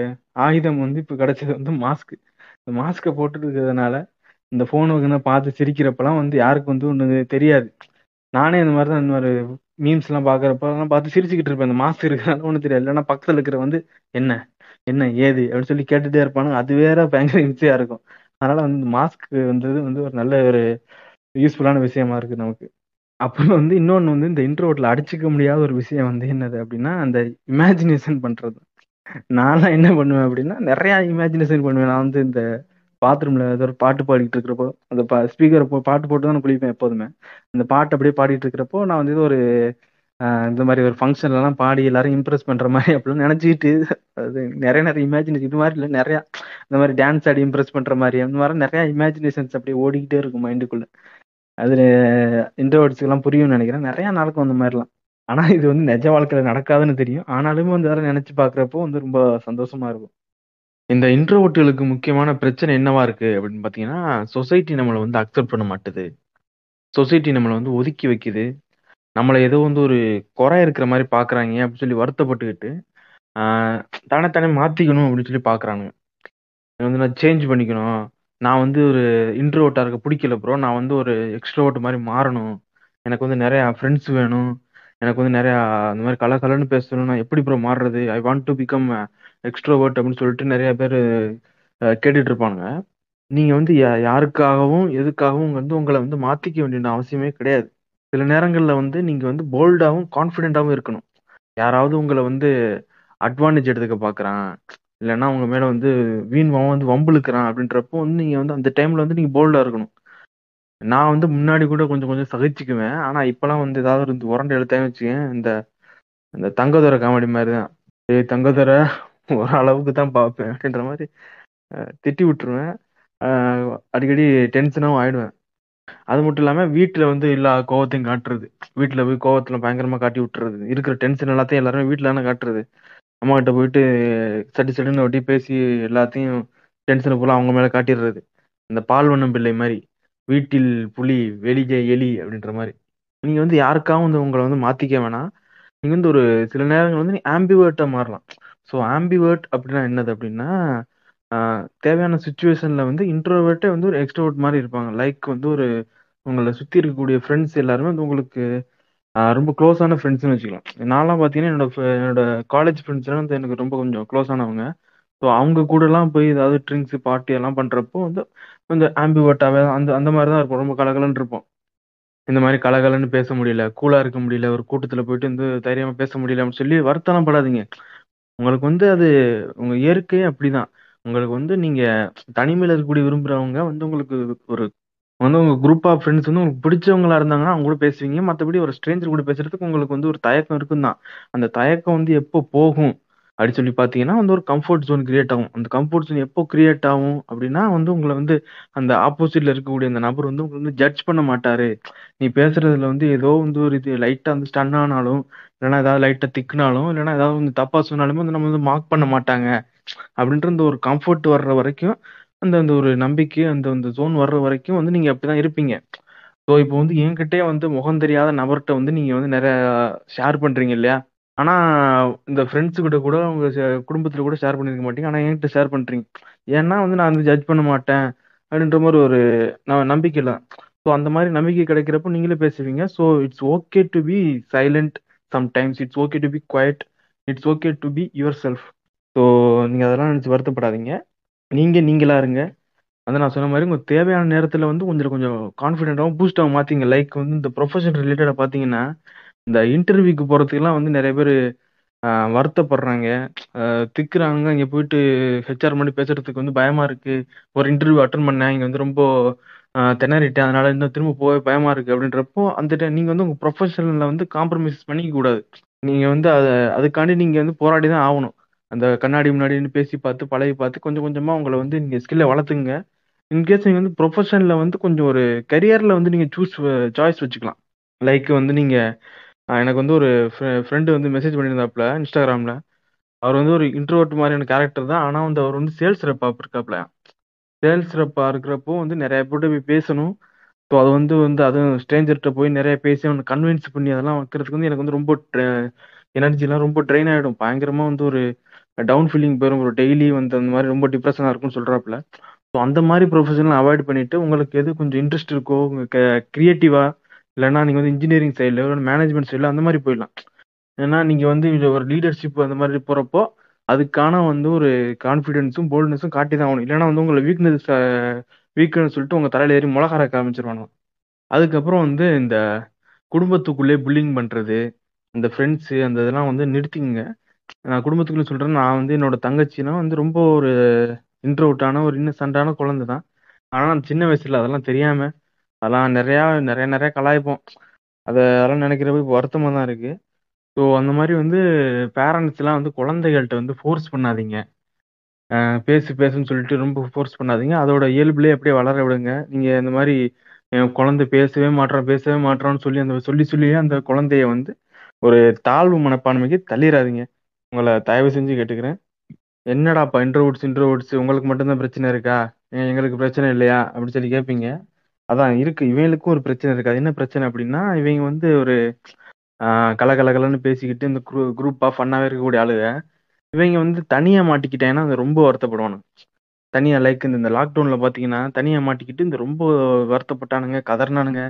ஆயுதம் வந்து இப்ப கிடைச்சது வந்து மாஸ்க். இந்த மாஸ்க்க போட்டுட்டு இருக்கிறதுனால, இந்த ஃபோன் வந்து பார்த்து சிரிக்கிறப்பலாம் வந்து யாருக்கும் வந்து ஒண்ணு தெரியாது. நானே இந்த மாரி தான் இந்த மாரி மீம்ஸ்லாம் பார்க்குறப்பலாம் பார்த்து சிரிச்சுக்கிட்டு இருப்பேன். இந்த மாஸ்க் இருக்கிறனால ஒண்ணும் தெரியாது. இல்லன்னா பக்கத்துல இருக்கிறவன் வந்து, "என்ன? என்ன? ஏது?" அப்படின்னு சொல்லி கேட்டுட்டே இருப்பானுங்க. அது வேற பயங்கர இம்சையா இருக்கும். அதனால வந்து மாஸ்க் வந்தது வந்து ஒரு நல்ல ஒரு யூஸ்ஃபுல்லான விஷயமா இருக்கு நமக்கு. அப்புறம் வந்து இன்னொன்னு வந்து இந்த இன்ட்ரோவர்ட்ல அடிச்சுக்க முடியாத ஒரு விஷயம் வந்து என்னது அப்படின்னா, அந்த இமேஜினேஷன் பண்றது. நான்லாம் என்ன பண்ணுவேன் அப்படின்னா, நெறைய இமேஜினேஷன் பண்ணுவேன். நான் வந்து இந்த பாத்ரூம்ல ஏதோ ஒரு பாட்டு பாடிட்டு இருக்கிறப்போ, அந்த ப ஸ்பீக்கர போ பாட்டு போட்டு தான் நான் குளிப்பேன் எப்போதுமே. அந்த பாட்டு அப்படியே பாடிட்டு இருக்கிறப்போ, நான் வந்து ஏதோ ஒரு அ இந்த மாரி ஒரு ஃபங்ஷன்லலாம் பாடி எல்லாரையும் இம்ப்ரெஸ் பண்ற மாரி அப்படிலாம் நெனச்சுக்கிட்டு, அது நெறைய நெறைய இமேஜினேஷன் இது மாரி இல்ல நெறையா இந்த மாரி டான்ஸ் ஆடி இம்ப்ரெஸ் பண்ற மாரி, அந்த மாரி நெறைய இமேஜினேஷன்ஸ் அப்படியே ஓடிக்கிட்டே இருக்கும் மைண்டுக்குள்ள. அது இன்ட்ரோவர்ட்ஸ்க்குலாம் புரியும்னு நெனைக்கிறேன். நெறைய நடக்கும் அந்த மாரிலாம். ஆனா இது வந்து நிஜ வாழ்க்கையில நடக்காதுன்னு தெரியும். ஆனாலும் வந்து அதெல்லாம் நெனச்சு பார்க்குறப்போ வந்து ரொம்ப சந்தோஷமா இருக்கும். இந்த இன்ட்ரோவர்ட்களுக்கு முக்கியமான பிரச்சனை என்னவா இருக்கு அப்படின்னு பார்த்தீங்கன்னா, சொசைட்டி நம்மள வந்து அக்செப்ட் பண்ண மாட்டுது. சொசைட்டி நம்மள வந்து ஒதுக்கி வைக்குது. நம்மள ஏதோ வந்து ஒரு குறை இருக்கிற மாரி பார்க்குறாய்ங்க அப்படின்னு சொல்லி வருத்தப்பட்டுக்கிட்டு, ஆ தன்ன தானே மாத்திக்கணும் அப்படின்னு சொல்லி பார்க்குறானுங்க. வந்து நான் சேஞ்ச் பண்ணிக்கணும். நான் வந்து ஒரு இன்ட்ரோவர்ட்டா இருக்க பிடிக்கல ப்ரோ. நான் வந்து ஒரு எக்ஸ்ட்ரோவர்ட் மாரி மாறணும். எனக்கு வந்து நெறையா ஃப்ரெண்ட்ஸ் வேணும். எனக்கு வந்து நெறையா அந்த மாரி கலகலன்னு பேசணும். நான் எப்படி ப்ரோ மாறுறது? I want to become a extrovert அப்படின்னு சொல்லிட்டு நெறைய பேரு அ கேட்டுட்டு இருப்பானுங்க. நீங்க வந்து யா யாருக்காகவும், எதுக்காகவும் வந்து உங்கள வந்து மாத்திக்க வேண்டிய அவசியமே கிடையாது. சில நேரங்கள்ல வந்து நீங்க வந்து போல்டாவும், கான்ஃபிடென்ட்டாவும் இருக்கணும். யாராவது உங்கள வந்து அட்வான்டேஜ் எடுத்துக்க பார்க்குறான். இல்லன்னா உங்க மேல வந்து வீண் அவன் வந்து வம்பிழுக்கிறான் அப்படின்றப்போ வந்து நீங்க வந்து அந்த டைம்ல வந்து நீங்க போல்டா இருக்கணும். நான் வந்து முன்னாடி கூட கொஞ்சம் கொஞ்சம் சகிச்சுக்குவேன். ஆனா இப்பலாம் வந்து ஏதாவது ஒரு உரண்ட எடுத்தேன்னு வச்சுக்கயேன், இந்த இந்த தங்கதொர காமெடி மாரி தான். "ஏய் தங்கதொர ஓரளவுக்கு தான் பார்ப்பேன்" அப்படின்ற மாரி அ திட்டி விட்டுருவேன். அ அடிக்கடி டென்ஷனாவும் ஆயிடுவேன். அது மட்டும் இல்லாம வீட்ல வந்து எல்லா கோவத்தையும் காட்டுறது. வீட்ல போய் கோவத்துல பயங்கரமா காட்டி விட்டுறது. இருக்கிற டென்ஷன் எல்லாத்தையும் எல்லாருமே வீட்ல தானே காட்டுறது. அம்மாகிட்ட போயிட்டு சட்டு சட்டுன்னு ஒட்டி பேசி எல்லாத்தையும் டென்ஷன ஃபுல்லா அவங்க மேல காட்டிர்றது. இந்த பால் வண்ணம் பிள்ளை மாரி. "வீட்டில் புலி, வெளியே எலி" அப்படின்ற மாரி. நீங்க வந்து யாருக்காகவும் வந்து உங்கள வந்து மாத்திக்க வேணாம். நீங்க வந்து ஒரு சில நேரங்கள்ல வந்து நீங்க ஆம்பிவர்ட்டா மாறலாம். ஸோ ஆம்பிவர்ட் அப்படின்னா என்னது அப்படின்னா, அ தேவையான சிச்சுவேஷன்ல வந்து இன்ட்ரோவர்ட்டே வந்து ஒரு எக்ஸ்ட்ரோவர்ட் மாரி இருப்பாங்க. லைக் வந்து ஒரு உங்கள சுத்தி இருக்கக்கூடிய ஃப்ரெண்ட்ஸ் எல்லாருமே வந்து உங்களுக்கு அ ரொம்ப குளோஸான ஃப்ரெண்ட்ஸ்ன்னு வச்சுக்கலாம். நான்லாம் பார்த்தீங்கன்னா, என்னோட ஃப் என்னோட காலேஜ் ஃப்ரெண்ட்ஸ்லாம் வந்து எனக்கு ரொம்ப கொஞ்சம் குளோஸானவங்க. ஸோ அவங்க கூடலாம் போய் ஏதாவது ட்ரிங்க்ஸ், பார்ட்டி எல்லாம் பண்றப்போ வந்து கொஞ்சம் ஆம்பிவர்ட்டாவே அந்த அந்த மாரி தான் இருப்போம். ரொம்ப கலகலன்னு இருப்போம். இந்த மாரி கலகலன்னு பேச முடியல, கூலா இருக்க முடியல, ஒரு கூட்டத்துல போயிட்டு வந்து தைரியமா பேச முடியல அப்படின்னு சொல்லி வருத்தம்லாம் படாதீங்க. உங்களுக்கு வந்து அது உங்க இயற்கையே அப்படிதான். உங்களுக்கு வந்து நீங்க தனிமையில இருக்கக்கூடிய விரும்புறவங்க வந்து உங்களுக்கு ஒரு வந்து உங்க குரூப் ஆஃப் ஃப்ரெண்ட்ஸ் வந்து உங்களுக்கு பிடிச்சவங்களா இருந்தாங்கன்னா, அவங்க கூட பேசுவீங்க. மத்தபடி ஒரு ஸ்ட்ரேஞ்சர் கூட பேசுறதுக்கு உங்களுக்கு வந்து ஒரு தயக்கம் இருக்கும் தான். அந்த தயக்கம் வந்து எப்போ போகும் அப்படின்னு சொல்லி பார்த்தீங்கன்னா, வந்து ஒரு கம்ஃபோர்ட் ஜோன் கிரியேட் ஆகும். அந்த கம்ஃபோர்ட் ஜோன் எப்போ கிரியேட் ஆகும் அப்படின்னா, வந்து உங்கள வந்து அந்த ஆப்போசிட்ல இருக்கக்கூடிய அந்த நபர் வந்து உங்கள வந்து ஜட்ஜ் பண்ண மாட்டாரு. நீ பேசுறதுல வந்து ஏதோ வந்து ஒரு இது லைட்டா வந்து ஸ்டன் ஆனாலும், இல்லன்னா ஏதாவது லைட்டா திக்குனாலும், இல்லன்னா ஏதாவது வந்து தப்பா சொன்னாலுமே வந்து நம்ம வந்து மார்க் பண்ண மாட்டாங்க. அப்படின்ற அந்த ஒரு கம்ஃபோர்ட் வர்ற வரைக்கும், அந்த அந்த ஒரு நம்பிக்கை, அந்த அந்த ஜோன் வர்ற வரைக்கும் வந்து நீங்க அப்படிதான் இருப்பீங்க. ஸோ இப்போ வந்து என்கிட்டயே வந்து முகம் தெரியாத நபர்ட்ட வந்து நீங்க வந்து நெறைய ஷேர் பண்றீங்க இல்லையா? ஆனா இந்த ஃப்ரெண்ட்ஸ் கிட்ட கூட உங்க ச குடும்பத்தில கூட ஷேர் பண்ணியிருக்க மாட்டீங்க. ஆனா என்கிட்ட ஷேர் பண்றீங்க. ஏன்னா வந்து நான் வந்து ஜட்ஜ் பண்ண மாட்டேன். அப்படின்ற மாரி ஒரு ந நம்பிக்கையில. ஸோ அந்த மாரி நம்பிக்கை கிடைக்கிறப்போ நீங்களே பேசுவீங்க. So it's okay to be silent sometimes. It's okay to be quiet. It's okay to be yourself. So நீங்க அதெல்லாம் நினைச்சு வருத்தப்படாதீங்க. நீங்க நீங்களா இருங்க. அதான் நான் சொன்ன மாரி உங்க தேவையான நேரத்தில வந்து கொஞ்சம் கொஞ்சம் கான்ஃபிடென்ட்டாவும், பூஸ்ட்டாவும் மாத்திங்க. லைக் வந்து இந்த ப்ரொஃபஷன் ரிலேட்டடா பார்த்தீங்கன்னா, இந்த இன்டர்வியூக்கு போறதுக்குலாம் வந்து நெறைய பேரு அ வருத்தப்படுறாங்க. அ திக்குறாங்க. இங்க போயிட்டு ஹெச்ஆர் முன்னாடி பேசுறதுக்கு வந்து பயமா இருக்கு. ஒரு இன்டர்வியூ அட்டெண்ட் பண்ணேன். இங்க வந்து ரொம்ப அ திணறிட்டேன். அதனால இன்னும் திரும்ப போவே பயமா இருக்கு அப்படின்றப்போ, அந்த டைம் நீங்க வந்து உங்க ப்ரொஃபஷனல்ல வந்து காம்ப்ரமைஸ் பண்ணிக்க கூடாது. நீங்க வந்து அத அதுக்காண்டி நீங்க வந்து போராடி தான் ஆவணும். அந்த கண்ணாடி முன்னாடி நின்னு பேசி பார்த்து, பழகி பார்த்து கொஞ்சம் கொஞ்சமா உங்கள வந்து நீங்க ஸ்கில்ல வளர்த்துங்க. இன்கேஸ் நீங்க வந்து ப்ரொஃபஷன்ல வந்து கொஞ்சம் ஒரு கரியர்ல வந்து நீங்க சூஸ் சாய்ஸ் வச்சுக்கலாம். லைக் வந்து நீங்க அ எனக்கு வந்து ஒரு ஃப்ரெ ஃப்ரெண்ட் வந்து மெசேஜ் பண்ணியிருந்தாப்ல Instagramல. அவர் வந்து ஒரு இன்ட்ரோவர்ட் மாரியான கேரக்டர் தான். ஆனா வந்து அவர் வந்து சேல்ஸ் ரெப்பா இருக்காப்ல. சேல்ஸ் ரெப்பா இருக்கிறப்போ வந்து நெறைய பேர்ட்ட போய் பேசணும். ஸோ அது வந்து வந்து அதுவும் ஸ்ட்ரேஞ்சர்ட்ட போய் நெறைய பேசி அவன கன்வின்ஸ் பண்ணி அதெல்லாம் வைக்கிறதுக்கு வந்து எனக்கு வந்து ரொம்ப ட்ர எனர்ஜிலாம் ரொம்ப ட்ரெயின் ஆயிடும். பயங்கரமா வந்து ஒரு டவுன் ஃபீலிங் போயிரும். ஒரு டெய்லி வந்து அந்த மாரி ரொம்ப டிப்ரஷனா இருக்கும்னு சொல்றாப்ல. ஸோ அந்த மாரி ப்ரொஃபஷனல அவாய்ட் பண்ணிட்டு, உங்களுக்கு எது கொஞ்சம் இன்ட்ரெஸ்ட் இருக்கோ, உங்க க கிரியேட்டிவா இல்லன்னா நீங்க வந்து இன்ஜினியரிங் சைட்ல, இல்ல மேனேஜ்மென்ட் சைட்ல அந்த மாரி போயிடலாம். ஏன்னா நீங்க வந்து இது ஒரு லீடர்ஷிப் அந்த மாரி போறப்போ, அதுக்கான வந்து ஒரு கான்ஃபிடன்ஸும், போல்ட்னஸும் காட்டி தான் ஆகணும். இல்லன்னா வந்து உங்கள வீக்னஸ் அ வீக்குன்னு சொல்லிட்டு உங்க தலையில ஏறி மொளகா அரைக்க ஆரம்பிச்சுருவானுங்க. அதுக்கப்புறம் வந்து இந்த குடும்பத்துக்குள்ளேயே புல்லிங் பண்றது, அந்த ஃப்ரெண்ட்ஸு அந்த இதெல்லாம் வந்து நிறுத்திக்கங்க. நான் குடும்பத்துக்குள்ள சொல்றேன், நான் வந்து என்னோட தங்கச்சிலாம் வந்து ரொம்ப ஒரு இன்ட்ரோவர்ட்டான ஒரு இன்னசென்ட்டான குழந்தை தான். ஆனா சின்ன வயசுல அதெல்லாம் தெரியாம, அதெல்லாம் நெறையா நெறைய நெறைய கலாய்ப்போம். அத அதெல்லாம் நினைக்கிறப்போ இப்ப வருத்தமா தான் இருக்கு. ஸோ அந்த மாரி வந்து பேரண்ட்ஸ்லாம் வந்து குழந்தைகள்ட்ட வந்து ஃபோர்ஸ் பண்ணாதீங்க. அ பேசு பேசுன்னு சொல்லிட்டு ரொம்ப ஃபோர்ஸ் பண்ணாதீங்க. அதோட இயல்புலயே அப்படியே வளர விடுங்க. நீங்க இந்த மாரி என் குழந்தை பேசவே மாட்றான், பேசவே மாட்றான்னு சொல்லி அந்த சொல்லி சொல்லியே அந்த குழந்தைய வந்து ஒரு தாழ்வு மனப்பான்மைக்கு தள்ளிறாதீங்க. உங்கள தயவு செஞ்சு கேட்டுக்கிறேன். என்னடாப்பா இன்ட்ரோவர்ட்ஸ் இன்ட்ரோவர்ட்ஸ் உங்களுக்கு மட்டும் தான் பிரச்சனை இருக்கா? ஏன் எங்களுக்கு பிரச்சனை இல்லையா? அப்படின்னு சொல்லி கேட்பீங்க. அதான் இருக்கு. இவங்களுக்கும் ஒரு பிரச்சனை இருக்கு. அது என்ன பிரச்சனை அப்படின்னா, இவங்க வந்து ஒரு அ கலகலகலன்னு பேசிக்கிட்டு இந்த குரூ குரூப்பா ஃபன்னாவே இருக்கக்கூடிய ஆளுக. இவங்க வந்து தனியா மாட்டிக்கிட்டாங்கன்னா, அது ரொம்ப வருத்தப்படுவானுங்க. தனியா லைக் இந்த இந்த லாக்டவுன்ல பார்த்தீங்கன்னா, தனியா மாட்டிக்கிட்டு இந்த ரொம்ப வருத்தப்பட்டானுங்க, கதறுனானுங்க.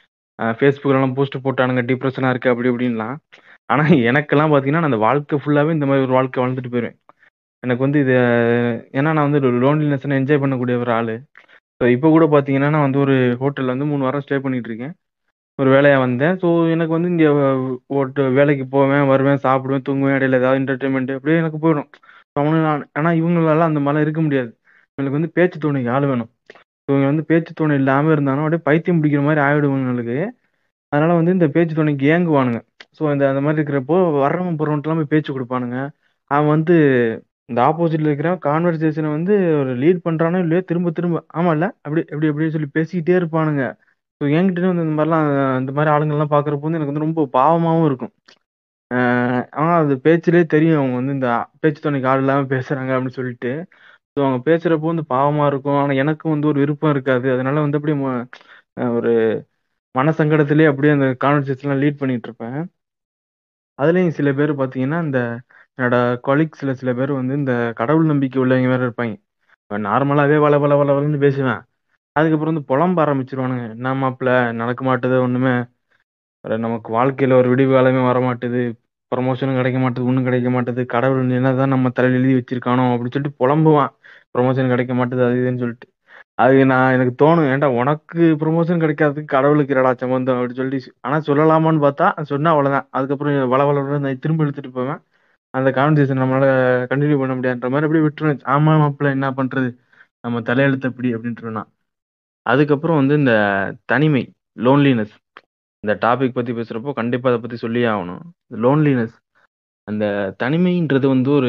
அ Facebookலலாம் போஸ்ட் போட்டானுங்க, டிப்ரஷனா இருக்கு அப்படி இப்படின்லாம். ஆனா எனக்கெல்லாம் பார்த்தீங்கன்னா, நான் அந்த வாழ்க்கை ஃபுல்லாவே இந்த மாரி ஒரு வாழ்க்கை வாழ்ந்துட்டு போயிருவேன். எனக்கு வந்து இது ஏன்னா நான் வந்து லோன்லினஸ்ன என்ஜாய் பண்ணக்கூடிய ஒரு ஆளு. ஸோ இப்போ கூட பார்த்தீங்கன்னா, நான் வந்து ஒரு ஹோட்டல்ல வந்து 3 வாரம் ஸ்டே பண்ணிட்டு இருக்கேன். ஒரு வேலையா வந்தேன். ஸோ எனக்கு வந்து இங்க ஓட்டு வேலைக்கு போவேன், வருவேன், சாப்பிடுவேன், தூங்குவேன். இடையில ஏதாவது என்டர்டெயின்மெண்ட் அப்படியே எனக்கு போயிடும். அவனு நான் ஆனா இவங்களால அந்த மாரிலாம் இருக்க முடியாது. இவங்களுக்கு வந்து பேச்சு துணைக்கு ஆள் வேணும். இவங்க வந்து பேச்சு துணை இல்லாம இருந்தாங்கன்னா, அப்படியே பைத்தியம் பிடிக்கிற மாரி ஆயிடும் இவங்களுக்கு. அதனால வந்து இந்த பேச்சு துணைக்கு ஏங்குவானுங்க. ஸோ இந்த அந்த மாரி இருக்கிறப்போ வர்றவன் போறவன்ட்டலாம் போய் பேச்சு குடுப்பானுங்க. அவன் வந்து இந்த ஆப்போசிட்ல இருக்கிறவன் கான்வர்சேஷன வந்து ஒரு லீட் பண்றானோ இல்லையோ திரும்ப திரும்ப ஆமால்ல, அப்படி அப்படி அப்படின்னு சொல்லி பேசிக்கிட்டே இருப்பானுங்க. ஸோ என்கிட்ட வந்து இந்த மாரிலாம் இந்த மாரி ஆளுங்கள்லாம் பார்க்குறப்போ வந்து எனக்கு வந்து ரொம்ப பாவமாவும் இருக்கும். அ ஆனா அது பேச்சிலே தெரியும் அவங்க வந்து இந்த பேச்சு துணைக்கு ஆள் இல்லாம பேசுறாங்க அப்படின்னு சொல்லிட்டு. ஸோ அவங்க பேசுறப்போ வந்து பாவமா இருக்கும். ஆனா எனக்கும் வந்து ஒரு விருப்பம் இருக்காது. அதனால வந்து அப்படியே ம அ ஒரு மனசங்கடத்திலேயே அப்படியே அந்த கான்வர்சேஷன்லாம் லீட் பண்ணிட்டு இருப்பேன். அதுலயும் சில பேர் பார்த்தீங்கன்னா, இந்த என்னோட கொலீக்ஸ்ல சில பேர் வந்து இந்த கடவுள் நம்பிக்கை உள்ளவங்க வேற இருப்பாய்ங்க. நார்மலாவே வள வள வள வளன்னு பேசுவேன். அதுக்கப்புறம் வந்து புலம்ப ஆரம்பிச்சுருவானுங்க. "என்ன மாப்பிள நடக்க மாட்டுது ஒண்ணுமே. நமக்கு வாழ்க்கையில ஒரு விடிவு காலமே வரமாட்டுது. ப்ரமோஷனும் கிடைக்க மாட்டுது, ஒண்ணும் கிடைக்க மாட்டுது. கடவுள் என்னதான் நம்ம தலையில எழுதி வச்சிருக்கானோ" அப்படின்னு சொல்லிட்டு புலம்புவான். ப்ரமோஷன் கிடைக்க மாட்டுது அது இதுன்னு சொல்லிட்டு. அது நான் எனக்கு தோணும், "ஏன்டா உனக்கு ப்ரமோஷன் கிடைக்காததுக்கு கடவுளுக்கு என்னடா சம்மந்தம்?" அப்படின்னு சொல்லிட்டு ஆனா சொல்லலாமான்னு பார்த்தா, சொன்னா அவ்வளோதான். அதுக்கப்புறம் வள வள வளன்னு திரும்ப இழுத்துட்டு போவேன். அந்த கான்வர்சேஷன் நம்மளால கன்டின்யூ பண்ண முடியாதுன்ற மாரி அப்படியே விட்டுருவேன். "ஆமா மாப்பிள என்ன பண்றது? நம்ம தலையெழுத்து அப்படி" அப்படின்ட்டுருவேன் நான். அதுக்கப்புறம் வந்து இந்த தனிமை, லோன்லினஸ். இந்த டாபிக் பத்தி பேசுறப்போ கண்டிப்பா அத பத்தி சொல்லியே ஆகணும். லோன்லினஸ். அந்த தனிமைன்றது வந்து ஒரு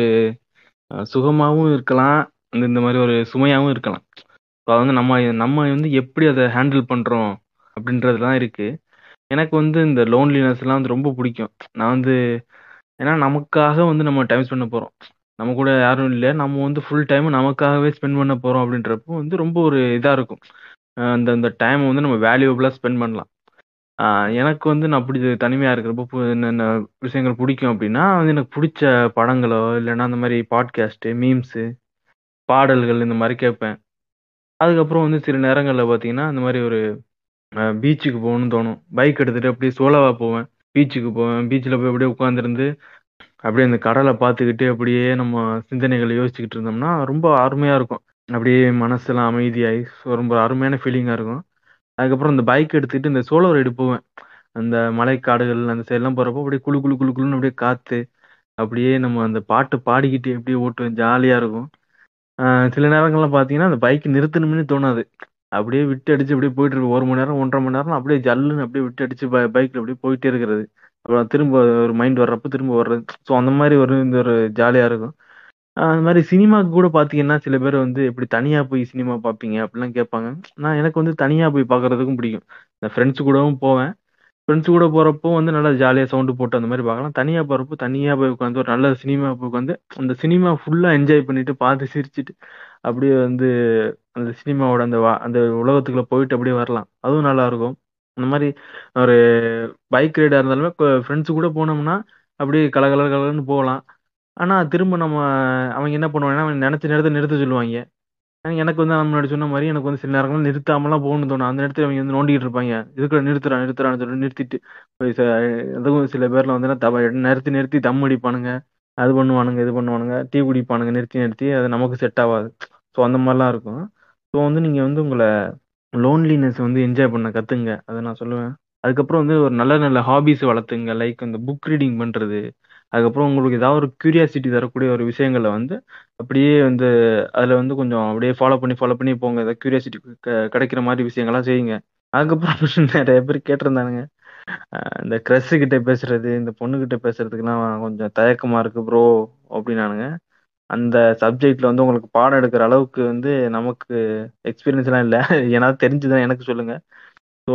அ சுகமாவும் இருக்கலாம். இந்த இந்த மாரி ஒரு சுமையாவும் இருக்கலாம். ஸோ அது வந்து நம்ம நம்ம வந்து எப்படி அத ஹேண்டில் பண்றோம் அப்படின்றதுல தான் இருக்கு. எனக்கு வந்து இந்த லோன்லினஸ்லாம் வந்து ரொம்ப பிடிக்கும். நான் வந்து ஏன்னா நமக்காக வந்து நம்ம டைம் ஸ்பெண்ட் பண்ண போறோம். நம்ம கூட யாரும் இல்ல. நம்ம வந்து ஃபுல் டைமும் நமக்காகவே ஸ்பெண்ட் பண்ண போறோம் அப்படின்றப்போ வந்து ரொம்ப ஒரு இதா இருக்கும். அ அந்த அந்த டைம வந்து நம்ம வேல்யூபிளா ஸ்பெண்ட் பண்ணலாம். ஆ எனக்கு வந்து நான் அப்படி தனிமையா இருக்கிறப்போ பு என்னென்ன விஷயங்கள் பிடிக்கும் அப்படின்னா, வந்து எனக்கு புடிச்ச படங்களோ, இல்லன்னா அந்த மாரி பாட்காஸ்ட்டு, மீம்ஸு, பாடல்கள் இந்த மாரி கேட்பேன். அதுக்கப்புறம் வந்து சில நேரங்கள்ல பார்த்தீங்கன்னா, இந்த மாரி ஒரு அ பீச்சுக்கு போகணும்னு தோணும். பைக் எடுத்துட்டு அப்படியே சோலோவா போவேன். பீச்சுக்கு போவேன். பீச்ல போய் அப்படியே உட்காந்துருந்து, அப்படியே அந்த கடல பார்த்துக்கிட்டு, அப்படியே நம்ம சிந்தனைகள யோசிச்சுக்கிட்டு இருந்தோம்னா, ரொம்ப அருமையா இருக்கும். அப்படியே மனசெல்லாம் அமைதியாயி, ஸோ ரொம்ப அருமையான ஃபீலிங்கா இருக்கும். அதுக்கப்புறம் இந்த பைக் எடுத்துக்கிட்டு இந்த சோலோ ரைடு போவேன். அந்த மலைக்காடுகள் அந்த சைட்லாம் போறப்போ அப்படியே குளு குளு குளு குளுன்னு அப்படியே காத்து, அப்படியே நம்ம அந்த பாட்டு பாடிக்கிட்டு அப்படியே ஓட்டுவேன். ஜாலியா இருக்கும். ஆ சில நேரங்கள்ல பார்த்தீங்கன்னா, அந்த பைக் நிறுத்தணும்னே தோணாது. அப்படியே விட்டு அடிச்சு அப்படியே போயிட்டு இருக்கும். 1 மணி நேரம், 1 1/2 மணி நேரம் அப்படியே ஜல்லுன்னு அப்படியே விட்டு அடிச்சு ப பைக்ல அப்படியே போயிட்டே இருக்கிறது. அப்புறம் திரும்ப ஒரு மைண்ட் வர்றப்ப திரும்ப வர்றது. ஸோ அந்த மாரி ஒரு இந்த ஒரு ஜாலியா இருக்கும். அ அந்த மாரி சினிமாக்கு கூட பார்த்தீங்கன்னா, சில பேர் வந்து "எப்படி தனியா போய் சினிமா பார்ப்பீங்க?" அப்படிலாம் கேட்பாங்க. நான் எனக்கு வந்து தனியா போய் பார்க்கறதுக்கும் பிடிக்கும். நான் ஃப்ரெண்ட்ஸ் கூடவும் போவேன். ஃப்ரெண்ட்ஸ் கூட போறப்போ வந்து நல்லா ஜாலியா சவுண்ட் போட்டு அந்த மாரி பார்க்கலாம். தனியா போறப்போ தனியா போய் உட்காந்து ஒரு நல்ல சினிமா போய் உட்காந்து, அந்த சினிமா ஃபுல்லா என்ஜாய் பண்ணிட்டு, பார்த்து சிரிச்சுட்டு, அப்படியே வந்து அந்த சினிமாவோட அந்த வ அந்த உலகத்துக்குள்ள போயிட்டு அப்படியே வரலாம். அதுவும் நல்லாருக்கும். அந்த மாரி ஒரு பைக் ரைடா இருந்தாலுமே இப்ப ஃப்ரெண்ட்ஸ் கூட போனோம்னா, அப்படியே கலகல கலகலன்னு போகலாம். ஆனா திரும்ப நம்ம அவங்க என்ன பண்ணுவாங்கன்னா, அவங்க நெனச்ச நேரத்துல நிறுத்த சொல்லுவாய்ங்க. ஆனா எனக்கு வந்து நான் முன்னாடி சொன்ன மாரி எனக்கு வந்து சில நேரங்கள்ல நிறுத்தாமலாம் போகணும்னு தோணும். அந்த நேரத்துல அவங்க வந்து நோண்டிக்கிட்டு இருப்பாய்ங்க. "எதுக்குடா நிறுத்துடா, நிறுத்துடான்னு" சொல்லி நிறுத்திட்டு, போய் ச அதுவும் சில பேர்லாம் வந்துன்னா தவ நிறுத்தி நிறுத்தி தம் அடிப்பானுங்க. அது பண்ணுவானுங்க, இது பண்ணுவானுங்க. டீ குடிப்பானுங்க நிறுத்தி நிறுத்தி. அது நமக்கு செட் ஆவாது. ஸோ அந்த மாரிலாம் இருக்கும். ஸோ வந்து நீங்க வந்து உங்கள லோன்லினஸ் வந்து என்ஜாய் பண்ண கத்துங்க. அத நான் சொல்லுவேன். அதுக்கப்புறம் வந்து ஒரு நல்ல நல்ல ஹாபீஸ் வளர்த்துங்க. லைக் இந்த புக் ரீடிங் பண்றது. அதுக்கப்புறம் உங்களுக்கு ஏதாவது ஒரு கியூரியாசிட்டி தரக்கூடிய ஒரு விஷயங்கள வந்து அப்படியே வந்து அதுல வந்து கொஞ்சம் அப்படியே ஃபாலோ பண்ணி ஃபாலோ பண்ணி போங்க. ஏதாவது கியூரியாசிட்டி க கிடைக்கிற மாரி விஷயங்கள்லாம் செய்யுங்க. அதுக்கப்புறம் நெறைய பேர் கேட்டிருந்தானுங்க. அ இந்த கிரஷ் கிட்ட பேசுறது, இந்த பொண்ணுகிட்ட பேசுறதுக்குலாம் கொஞ்சம் தயக்கமா இருக்கு ப்ரோ அப்டின்னானுங்க. அந்த சப்ஜெக்ட்ல வந்து உங்களுக்கு பாடம் எடுக்கிற அளவுக்கு வந்து நமக்கு எக்ஸ்பீரியன்ஸ்லாம் இல்ல. ஏனாவது தெரிஞ்சுதுனா எனக்கு சொல்லுங்க. ஸோ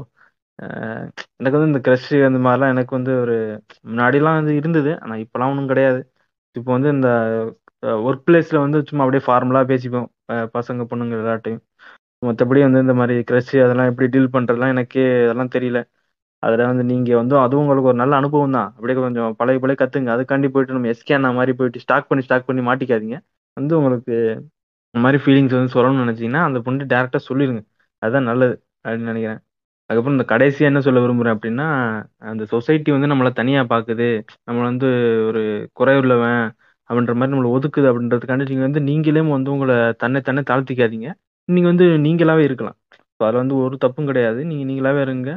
அ எனக்கு வந்து இந்த கிரஷ் அந்த மாரிலாம் எனக்கு வந்து ஒரு முன்னாடிலாம் வந்து இருந்தது. ஆனா இப்பலாம் ஒண்ணும் கிடையாது. இப்போ வந்து இந்த அ ஒர்க் பிளேஸ்ல வந்து சும்மா அப்படியே ஃபார்மலா பேசிப்போம். அ பசங்க, பொண்ணுங்க எல்லார்ட்டயும். மத்தபடி வந்து இந்த மாரி கிரஷ் அதெல்லாம் எப்படி டீல் பண்றதுலாம் எனக்கே அதெல்லாம் தெரியல. அதுல வந்து நீங்க வந்து அதுவும் உங்களுக்கு ஒரு நல்ல அனுபவம் தான். அப்படியே கொஞ்சம் பழகி பழகி கத்துங்க. அதுக்காண்டி போயிட்டு நம்ம எஸ்கே அண்ணா மாரி போயிட்டு ஸ்டாக் பண்ணி ஸ்டாக் பண்ணி மாட்டிக்காதீங்க. வந்து உங்களுக்கு இந்த மாதிரி ஃபீலிங்ஸ் வந்து சொல்லணும்னு நினைச்சீங்கன்னா அந்த பொண்ணு டேரக்டா சொல்லிருங்க அதுதான் நல்லது அப்படின்னு நினைக்கிறேன் அதுக்கப்புறம் இந்த கடைசியா என்ன சொல்ல விரும்புறேன் அப்படின்னா அந்த சொசைட்டி வந்து நம்மளை தனியா பாக்குது நம்மள வந்து ஒரு குறையுள்ளவன் அப்படின்ற மாதிரி நம்மளை ஒதுக்குது அப்படின்றதுக்காண்டி நீங்க வந்து நீங்களே வந்து உங்களை தன்னை தன்னை தாழ்த்திக்காதீங்க நீங்க வந்து நீங்களாவே இருக்கலாம் ஸோ அதில் வந்து ஒரு தப்பும் கிடையாது நீங்க நீங்களாவே இருங்க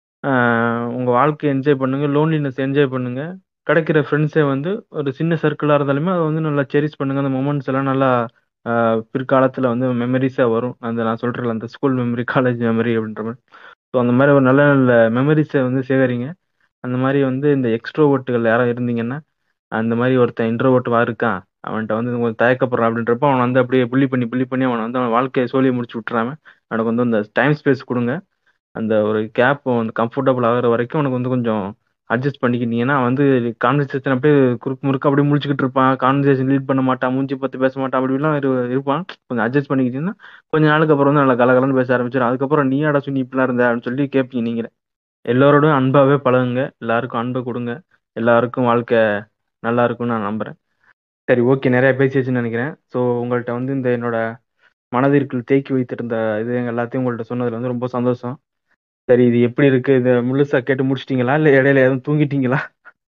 ஆஹ் உங்க வாழ்க்கையை என்ஜாய் பண்ணுங்க லோன்லினஸ் என்ஜாய் பண்ணுங்க கிடைக்கிற ஃப்ரெண்ட்ஸை வந்து ஒரு சின்ன சர்க்கிளாக இருந்தாலுமே அதை வந்து நல்லா செரிஸ் பண்ணுங்க அந்த மொமெண்ட்ஸ் எல்லாம் நல்லா ஆஹ் பிற்காலத்துல வந்து மெமரிஸாக வரும் அந்த நான் சொல்றேன் அந்த ஸ்கூல் மெமரி காலேஜ் மெமரி அப்படின்ற மாதிரி ஸோ அந்த மாதிரி ஒரு நல்ல நல்ல மெமரிஸை வந்து சேகரிங்க அந்த மாதிரி வந்து இந்த எக்ஸ்ட்ரோவர்ட்டுகள் யாராவது இருந்தீங்கன்னா அந்த மாதிரி ஒருத்தன் இன்ட்ரோவர்ட் வா இருக்கான் அவன்கிட்ட வந்து கொஞ்சம் தயக்கப்படுறான் அப்படின்றப்ப அவன் வந்து அப்படியே புள்ளி பண்ணி புள்ளி பண்ணி அவனை வந்து அவன் வாழ்க்கையை சோழியை முடிச்சு விட்டுறாம அவனுக்கு வந்து அந்த டைம் ஸ்பேஸ் கொடுங்க அந்த ஒரு கேப் வந்து கம்ஃபர்டபுள் ஆகுற வரைக்கும் உனக்கு வந்து கொஞ்சம் அட்ஜஸ்ட் பண்ணிக்கிட்டீங்கன்னா வந்து கான்வர்சேஷன் அப்படியே குறுக்கு முறுக்கு அப்படியே முடிச்சுக்கிட்டு இருப்பான் கான்வர்சேஷன் லீட் பண்ண மாட்டான் மூஞ்சி பத்தி பேச மாட்டான் அப்படி இப்படிலாம் இரு- இருப்பான் கொஞ்சம் அட்ஜஸ்ட் பண்ணிக்கிட்டீங்கன்னா கொஞ்ச நாளுக்கு அப்புறம் வந்து நல்லா கலகலன்னு பேச ஆரம்பிச்சிடும் அதுக்கப்புறம் நீ அட சொல்லி இப்படிலாம் இருந்த அப்படின்னு சொல்லி கேட்பீங்க நீங்களே எல்லாரோடும் அன்பாவே பழகுங்க எல்லாருக்கும் அன்பை கொடுங்க எல்லாருக்கும் வாழ்க்கை நல்லா இருக்கும்னு நான் நம்புறேன் சரி ஓகே நிறைய பேசியாச்சுன்னு நினைக்கிறேன் ஸோ உங்கள்கிட்ட வந்து இந்த என்னோட மனதிற்குள் தேக்கி வைத்திருந்த இது எல்லாத்தையும் உங்கள்கிட்ட சொன்னதுல வந்து ரொம்ப சந்தோஷம் சரி இது எப்படி இருக்கு இதை முழுசா கேட்டு முடிச்சிட்டீங்களா இல்லை இடையில எதுவும் தூங்கிட்டீங்களா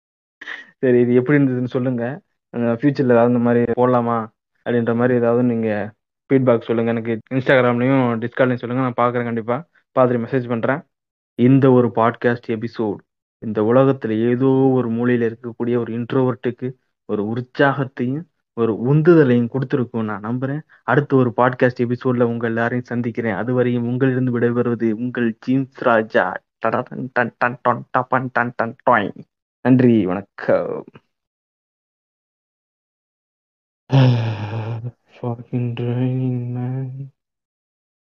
சரி இது எப்படி இருந்ததுன்னு சொல்லுங்க ஃபியூச்சர்ல ஏதாவது இந்த மாதிரி போடலாமா அப்படின்ற மாதிரி ஏதாவது நீங்க ஃபீட்பேக் சொல்லுங்க எனக்கு இன்ஸ்டாகிராம்லயும் டிஸ்கார்ட்லையும் சொல்லுங்க நான் பார்க்குறேன் கண்டிப்பா பார்த்துட்டு மெசேஜ் பண்றேன் இந்த ஒரு பாட்காஸ்ட் எபிசோட் இந்த உலகத்துல ஏதோ ஒரு மூலையில இருக்கக்கூடிய ஒரு இன்ட்ரோவர்ட்டுக்கு ஒரு உற்சாகத்தையும் ஒரு உந்துதலையும் கொடுத்துருக்கும் நான் நம்புறேன் அடுத்த ஒரு பாட்காஸ்ட் எபிசோட்ல உங்க எல்லாரையும் சந்திக்கிறேன் அதுவரையும் உங்களிலிருந்து விடைபெறுவது உங்கள் ஜீன்ஸ் ராஜா டடடன் டன் டன் டொன் டபன் டன் டன் டொய். நன்றி வணக்கம் Fucking draining, man.